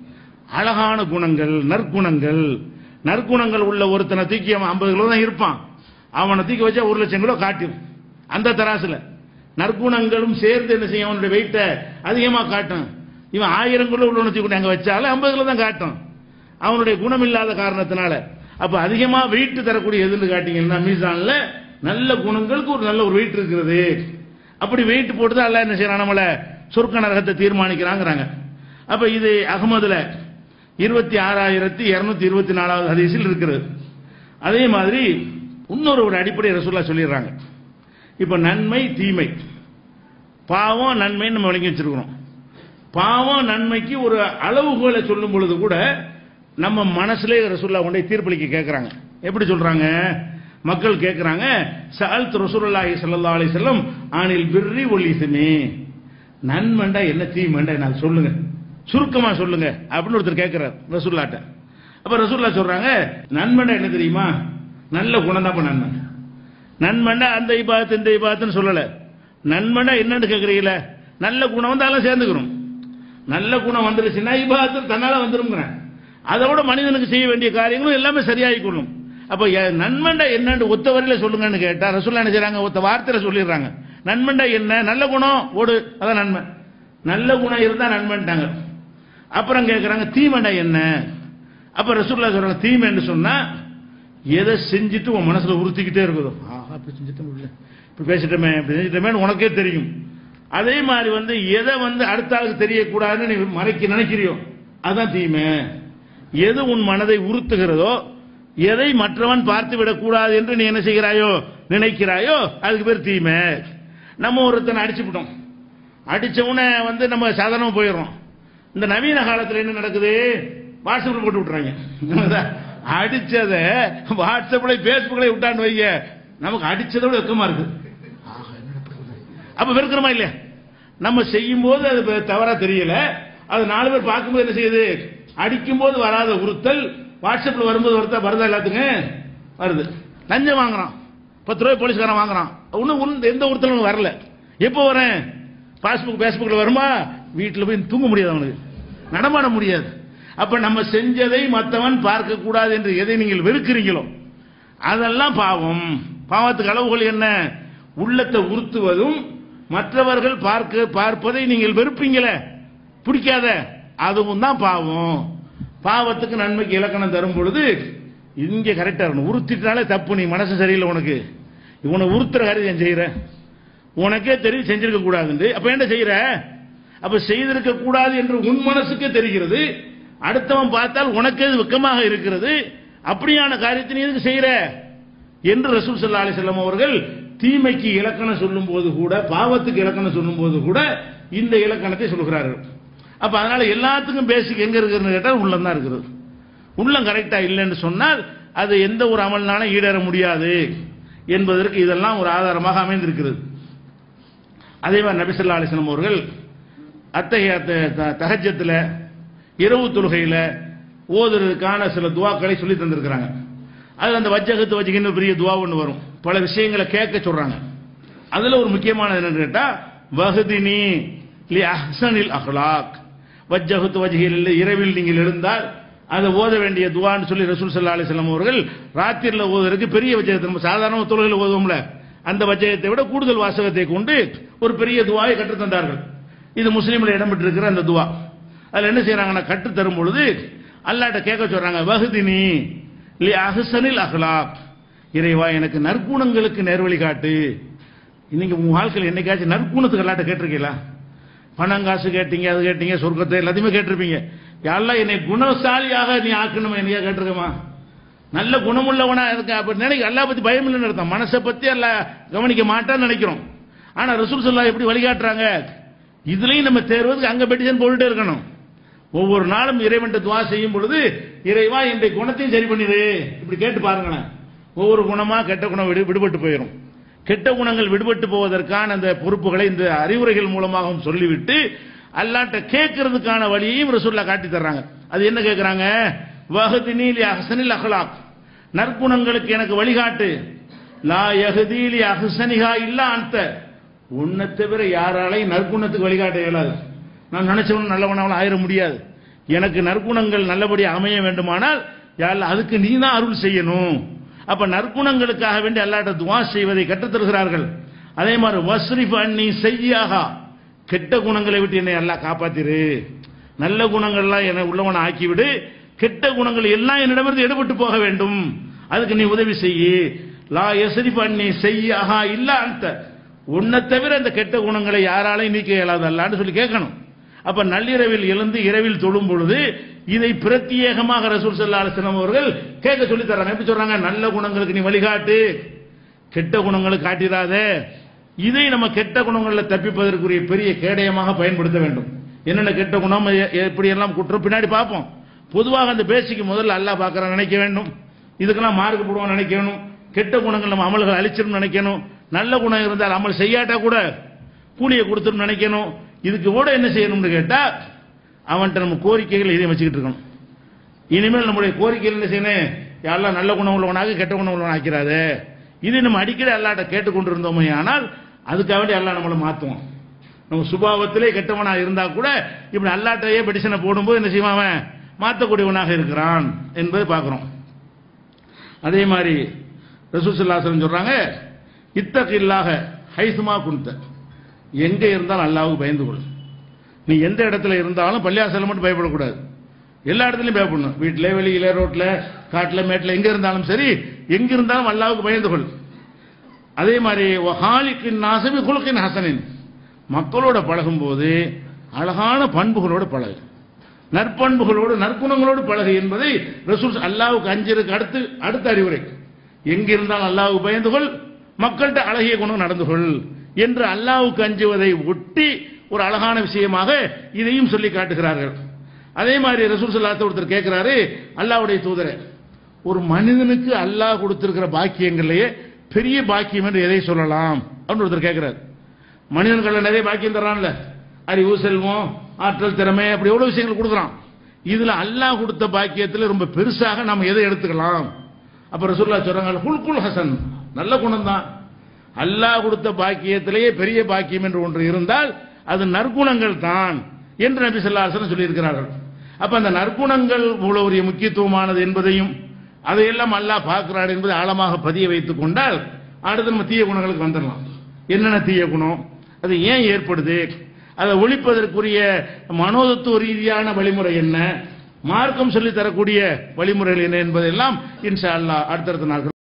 அழகான குணங்கள் நற்குணங்கள் நற்குணங்கள் உள்ள ஒருத்தனை தூக்கி அவன் ஐம்பது கிலோ தான் இருப்பான் அவனை தூக்கி வச்சா ஒரு லட்சம் கிலோ காட்டும் அந்த தராசுல நற்குணங்களும் சேர்ந்து என்ன செய்யும் அவனுடைய வெயிட்டை அதிகமா காட்டும் இவன் ஆயிரம் கிலோ உள்ளவனை தூக்கி கொண்டு அங்க வச்சாலும் ஐம்பது கிலோ தான் காட்டும் அவனுடைய குணம் இல்லாத காரணத்தினால அப்ப அதிகமா வெயிட் தரக்கூடிய எதுன்னு காட்டீங்கன்னா மீசான்ல நல்ல குணங்களுக்கு ஒரு நல்ல ஒரு வெயிட் இருக்கிறது அப்படி வெயிட் போட்டு தான் எல்லாம் என்ன செய்யறான் நம்மள சொர்க்க நரகத்தை தீர்மானிக்கிறாங்கிறாங்க அப்ப இது அகமதுல இருபத்தி ஆறாயிரத்தி இருநூத்தி இருபத்தி நாலாவது ஹதீஸில் இருக்கிறது அதே மாதிரி இன்னொரு ஒரு அடிப்படை ரசூல்லா சொல்லிடுறாங்க இப்ப நன்மை தீமை பாவம் நன்மைன்னு நம்ம விளங்கி வச்சிருக்கிறோம் பாவம் நன்மைக்கு ஒரு அளவுகோலை சொல்லும் பொழுது கூட நம்ம மனசுல ரசூல்லா கொண்டே தீர்ப்பளிக்க கேட்கறாங்க எப்படி சொல்றாங்க மக்கள் கேட்கறாங்க சால்த் ரசூலுல்லாஹி ஸல்லல்லாஹு அலைஹி வஸல்லம் ஆனில் பிர்ரி ஒல் இஸ்மி நன்மண்டா என்ன தீமண்டா நான் சொல்லுங்க சுருக்கமா சொல்லுங்க அப்படின்னு ஒருத்தர் கேட்கிறார் ரசூல்லாட்ட அப்ப ரசூல்லா சொல்றாங்க நன்மண்டா என்ன தெரியுமா நல்ல குணம் தான் நன்மை நன்மண்டா அந்த இபாத்து இந்த இபாத்துன்னு சொல்லல நன்மண்டா என்னன்னு கேக்குறீங்கள நல்ல குணம் வந்தாலும் சேர்ந்துக்கிறோம் நல்ல குணம் வந்துருச்சுன்னா இபாத்து தன்னால வந்துருங்கிறேன் அதை விட மனிதனுக்கு செய்ய வேண்டிய காரியங்களும் எல்லாமே சரியாகி கொள்ளும் அப்ப எ- நன்மண்டா என்னன்னு ஒத்த வரையில சொல்லுங்கன்னு கேட்டா ரசூல்லா என்ன செய்றாங்க ஒத்த வார்த்தையில சொல்லிடுறாங்க நன்மண்டா என்ன நல்ல குணம் ஓடு அதான் நன்மை நல்ல குணம் இருந்தா நன்மைன்ட்டாங்க அப்புறம் கேட்கறாங்க தீமண்டா என்ன அப்ப ரசூல்லா சொல்றாங்க தீமைன்னு சொன்னா எதை செஞ்சுட்டு உன் மனசுல உறுத்திக்கிட்டே இருக்குதோ ஆஹா இப்படி செஞ்சுட்டோம் இல்ல இப்படி பேசிட்டோமே இப்படி செஞ்சிட்டோமேன்னு உனக்கே தெரியும் அதே மாதிரி வந்து எதை வந்து அடுத்த ஆளுக்கு தெரியக்கூடாதுன்னு நீ மறைக்க நினைக்கிறியோ அதான் தீமை எது உன் மனதை உறுத்துகிறதோ எதை மற்றவன் பார்த்து விடக்கூடாது என்று நீ என்ன செய்கிறாயோ நினைக்கிறாயோ அதுக்கு பேர் தீமை நம்ம ஒருத்தனை அடிச்சுவிட்டோம் அடிச்ச உடனே வந்து நம்ம சாதாரணமா போயிடுறோம் இந்த நவீன காலத்துல என்ன நடக்குது வாட்ஸ்அப்ல போட்டு விட்டுறாங்க அடிச்சத வாட்ஸ்அப்ல பேஸ்புக்ல விட்டான்னு வைங்க நமக்கு அடிச்சதை விட வெக்கமா இருக்கு ஆஹா, என்னடா இப்படி வருது? அப்ப வெறுக்கிறோமா இல்லையா நம்ம செய்யும் போது அது பெ- தவறா தெரியல அது நாலு பேர் பார்க்கும்போது என்ன செய்யுது அடிக்கும் போது வராத உறுத்தல் வாட்ஸ்அப்ல வரும்போது வருத்தா வருதா எல்லாத்துக்கும் வருது லஞ்சம் வாங்குறான் பத்து ரூபாய் போலீஸ்காரன் வாங்குறான் ஒன்னும் ஒன்னும் எந்த உறுத்தலும் வரல எப்போ வரேன் பாஸ்புக் பேஸ்புக்ல வருமா வீட்டில் போய் தூங்க முடியாது அவனுக்கு நடமாட முடியாது அப்ப நம்ம செஞ்சதை மற்றவன் பார்க்க கூடாது என்று எதை நீங்கள் வெறுக்கிறீங்களோ அதெல்லாம் பாவம் பாவத்துக்கு அளவுகள் என்ன உள்ளத்தை உறுத்துவதும் மற்றவர்கள் பார்க்க பார்ப்பதை நீங்கள் வெறுப்பீங்களே பிடிக்காத அதுவும் தான் பாவம் பாவத்துக்கு நன்மைக்கு இலக்கணம் தரும் பொழுது இங்க கரெக்டா இருக்கணும் உறுத்திட்டாலே தப்பு நீ மனசு சரியில்லை உனக்கு இவனை உறுத்துற காரியம் செய்யற உனக்கே தெரியும் செஞ்சிருக்க கூடாதுன்னு அப்ப என்ன செய்யற அப்ப செய்திருக்க கூடாது என்று உன் மனசுக்கே தெரிகிறது அடுத்தவன் பார்த்தால் உனக்கே அது வெக்கமாக இருக்கிறது அப்படியான காரியத்தை நீ எதுக்கு செய்யற என்று ரசூல் சல்லா அலிசல்லாம் அவர்கள் தீமைக்கு இலக்கணம் சொல்லும் போது கூட பாவத்துக்கு இலக்கணம் சொல்லும் போது கூட இந்த இலக்கணத்தை சொல்கிறார்கள் அப்ப அதனால எல்லாத்துக்கும் பேசிக் எங்க இருக்குன்னு கேட்டால் உள்ளம் தான் இருக்கிறது உள்ளம் கரெக்டா இல்லைன்னு சொன்னால் அது எந்த ஒரு அமல்னாலும் ஈடேற முடியாது என்பதற்கு இதெல்லாம் ஒரு ஆதாரமாக அமைந்திருக்கிறது அதே மாதிரி நபிசல்லா அலிஸ்லாம் அவர்கள் அத்தகைய தகஜத்தில் இரவு தொழுகையில் ஓதுறதுக்கான சில துவாக்களை சொல்லி தந்திருக்கிறாங்க அது அந்த வஜ்ஜகத்து வஜ்ஜகின்னு பெரிய துவா ஒன்று வரும் பல விஷயங்களை கேட்க சொல்றாங்க அதுல ஒரு முக்கியமானது என்னன்னு கேட்டா வஹதினி லி அஹ்சனில் அஹ்லாக் வஜ்ஜகத்து வஜ்ஹில் இரவில் நீங்கள் எழுந்தால் அதை ஓத வேண்டிய துவான்னு சொல்லி ரசூல் சல்லா அலிஸ்லாம் அவர்கள் ராத்திரியில் ஓதுறதுக்கு பெரிய வஜகத்தை நம்ம சாதாரண தொழில் ஓதுவோம்ல அந்த வஜகத்தை விட கூடுதல் வாசகத்தை கொண்டு ஒரு பெரிய துவாவை கற்றுத் தந்தார்கள் இது முஸ்லீம்ல இடம்பெற்றிருக்கிற அந்த துவா அதுல என்ன செய்யறாங்கன்னா கற்று தரும் பொழுது அல்லாட்ட கேட்க சொல்றாங்க வகுதினி லி அஹ்சனில் அஹ்லாக் இறைவா எனக்கு நற்குணங்களுக்கு நேர்வழி காட்டு நீங்க உங்க வாழ்க்கையில் என்னைக்காச்சும் நற்குணத்துக்கு அல்லாட்ட கேட்டிருக்கீங்களா பணம் காசு கேட்டீங்க அது கேட்டீங்க சொர்க்கத்தை எல்லாத்தையுமே கேட்டிருப்பீங்க யாரெல்லாம் என்னை குணசாலியாக நீ ஆக்கணும் என்னையா கேட்டிருக்கமா நல்ல குணமுள்ளவனா இருக்க அப்ப நினைக்க அல்லா பத்தி பயம் இல்லைன்னு அர்த்தம் மனசை பத்தி அல்ல கவனிக்க மாட்டான்னு நினைக்கிறோம் ஆனா ரசூல் சொல்லா எப்படி வழிகாட்டுறாங்க இதுலயும் நம்ம தேர்வதுக்கு அங்க பெட்டிஷன் போட்டுட்டே இருக்கணும் ஒவ்வொரு நாளும் இறைவன் துவா செய்யும் பொழுது இறைவா இன்றைய குணத்தையும் சரி பண்ணிடு இப்படி கேட்டு பாருங்களேன் ஒவ்வொரு குணமா கெட்ட குணம் விடு விடுபட்டு போயிடும் கெட்ட குணங்கள் விடுபட்டு போவதற்கான அந்த பொறுப்புகளை இந்த அறிவுரைகள் மூலமாகவும் சொல்லிவிட்டு அல்லாட்ட கேட்கறதுக்கான வழியையும் ரசூல்லா காட்டி தர்றாங்க அது என்ன கேட்கறாங்க வஹதினி அஹ்சனில் அஹ்லாக் நற்குணங்களுக்கு எனக்கு வழிகாட்டு லா யஹதீலி அஹ்சனிஹா இல்ல அந்த உன்னை தவிர யாராலையும் நற்குணத்துக்கு வழிகாட்ட இயலாது நான் நினைச்சவன் நல்லவனாலும் ஆயிட முடியாது எனக்கு நற்குணங்கள் நல்லபடி அமைய வேண்டுமானால் யாரில் அதுக்கு நீ தான் அருள் செய்யணும் அப்ப நற்குணங்களுக்காக வேண்டி அல்லாட்ட துவா செய்வதை கற்றுத் தருகிறார்கள் அதே மாதிரி வஸ்ரிஃப் அன்னி செய்யாகா கெட்ட குணங்களை விட்டு என்னை எல்லாம் காப்பாத்திரு நல்ல குணங்கள்லாம் என்னை உள்ளவனை ஆக்கிவிடு கெட்ட குணங்கள் எல்லாம் என்னிடமிருந்து எடுபட்டு போக வேண்டும் அதுக்கு நீ உதவி செய்யி லா எசரிஃப் அன்னி செய்யாகா இல்ல அந்த உன்னை தவிர அந்த கெட்ட குணங்களை யாராலையும் நீக்க இயலாது அல்லான்னு சொல்லி கேட்கணும் அப்ப நள்ளிரவில் எழுந்து இரவில் தொழும் பொழுது இதை பிரத்யேகமாக ரசூல் சல்லா அலிஸ்லாம் அவர்கள் கேட்க சொல்லி தர்றாங்க எப்படி சொல்றாங்க நல்ல குணங்களுக்கு நீ வழிகாட்டு கெட்ட குணங்களை காட்டிடாத இதை நம்ம கெட்ட குணங்களில் தப்பிப்பதற்குரிய பெரிய கேடயமாக பயன்படுத்த வேண்டும் என்னென்ன கெட்ட குணம் எ- எப்படி எல்லாம் குற்றம் பின்னாடி பார்ப்போம் பொதுவாக அந்த பேசிக்கு முதல்ல அல்லாஹ் பார்க்கறான் நினைக்க வேண்டும் இதுக்கெல்லாம் மார்க் போடுவோம் நினைக்கணும் கெட்ட குணங்கள் நம்ம அமல்கள் அழிச்சிடும் நினைக்கணும் நல்ல குணம் இருந்தால் அமல் செய்யாட்டா கூட கூலியை கொடுத்துரும் நினைக்கணும் இதுக்கு கூட என்ன செய்யணும்னு கேட்டா அவன்கிட்ட நம்ம கோரிக்கைகள் இதை வச்சுக்கிட்டு இருக்கணும் இனிமேல் நம்முடைய கோரிக்கைகள் என்ன செய்யணும் யாரெல்லாம் நல்ல குணம் உள்ளவனாக கெட்ட குணம் உள்ளவன் ஆக்கிறாதே இது நம்ம அடிக்கடி அல்லாட்ட கேட்டுக்கொண்டு இருந்தோமே ஆனால் அதுக்காக வேண்டி எல்லாம் நம்மளை மாற்றுவோம் நம்ம சுபாவத்திலே கெட்டவனா இருந்தா கூட இப்படி அல்லாட்டையே பெடிஷனை போடும்போது என்ன செய்வான் அவன் மாற்றக்கூடியவனாக இருக்கிறான் என்பதை பார்க்கிறோம் அதே மாதிரி ரசூசல்லாசன் சொல்றாங்க இத்தகில்லாக ஹைசுமா குன்த எங்க இருந்தாலும் அல்லாவுக்கு பயந்து கொள் நீ எந்த இடத்துல இருந்தாலும் பள்ளியாசலம் மட்டும் பயப்படக்கூடாது எல்லா இடத்துலயும் பயப்படணும் வீட்டில் வெளியில ரோட்ல காட்டுல மேட்டில் எங்க இருந்தாலும் சரி எங்க இருந்தாலும் அல்லாவுக்கு பயந்து கொள் அதே மாதிரி ஹாலிக்கின் நாசமி குலுக்கின் ஹசனின் மக்களோட பழகும்போது அழகான பண்புகளோடு பழகு நற்பண்புகளோடு நற்குணங்களோடு பழகு என்பதை ரசூல் அல்லாவுக்கு அஞ்சிருக்கு அடுத்து அடுத்த அறிவுரை எங்கிருந்தால் அல்லாவுக்கு பயந்து கொள் மக்கள்கிட்ட அழகிய குணம் நடந்து கொள் என்று அல்லாவுக்கு அஞ்சுவதை ஒட்டி ஒரு அழகான விஷயமாக இதையும் சொல்லி காட்டுகிறார்கள் அதே மாதிரி ரசூல் சல்லாத்த ஒருத்தர் கேட்கிறாரு அல்லாவுடைய தூதரை ஒரு மனிதனுக்கு அல்லாஹ் கொடுத்திருக்கிற பாக்கியங்களையே பெரிய பாக்கியம் என்று எதை சொல்லலாம் அப்படின்னு ஒருத்தர் கேட்கிறார் மனிதன்கள் நிறைய பாக்கியம் தர்றான்ல அறிவு செல்வம் ஆற்றல் திறமை அப்படி எவ்வளவு விஷயங்கள் கொடுக்குறான் இதுல அல்லாஹ் கொடுத்த பாக்கியத்தில் ரொம்ப பெருசாக நாம் எதை எடுத்துக்கலாம் அப்ப ரசூல்லா சொல்றாங்க குல்குல் ஹசன் நல்ல குணம் தான் அல்லாஹ் கொடுத்த பாக்கியத்திலேயே பெரிய பாக்கியம் என்று ஒன்று இருந்தால் அது நற்குணங்கள் தான் என்று நபி ஸல்லல்லாஹு அலைஹி வஸல்லம் சொல்லியிருக்கிறார்கள் அப்ப அந்த நற்குணங்கள் இவ்வளவு ஒரு முக்கியத்துவமானது என்பதையும் அதையெல்லாம் அல்லாஹ் பார்க்கிறார் என்பதை ஆழமாக பதிய வைத்துக் கொண்டால் அடுத்து நம்ம தீய குணங்களுக்கு வந்துடலாம் என்னென்ன தீய குணம் அது ஏன் ஏற்படுது அதை ஒழிப்பதற்குரிய மனோதத்துவ ரீதியான வழிமுறை என்ன மார்க்கம் சொல்லி தரக்கூடிய வழிமுறைகள் என்ன என்பதெல்லாம் இன்ஷா அல்லாஹ் அடுத்தடுத்த நாட்கள்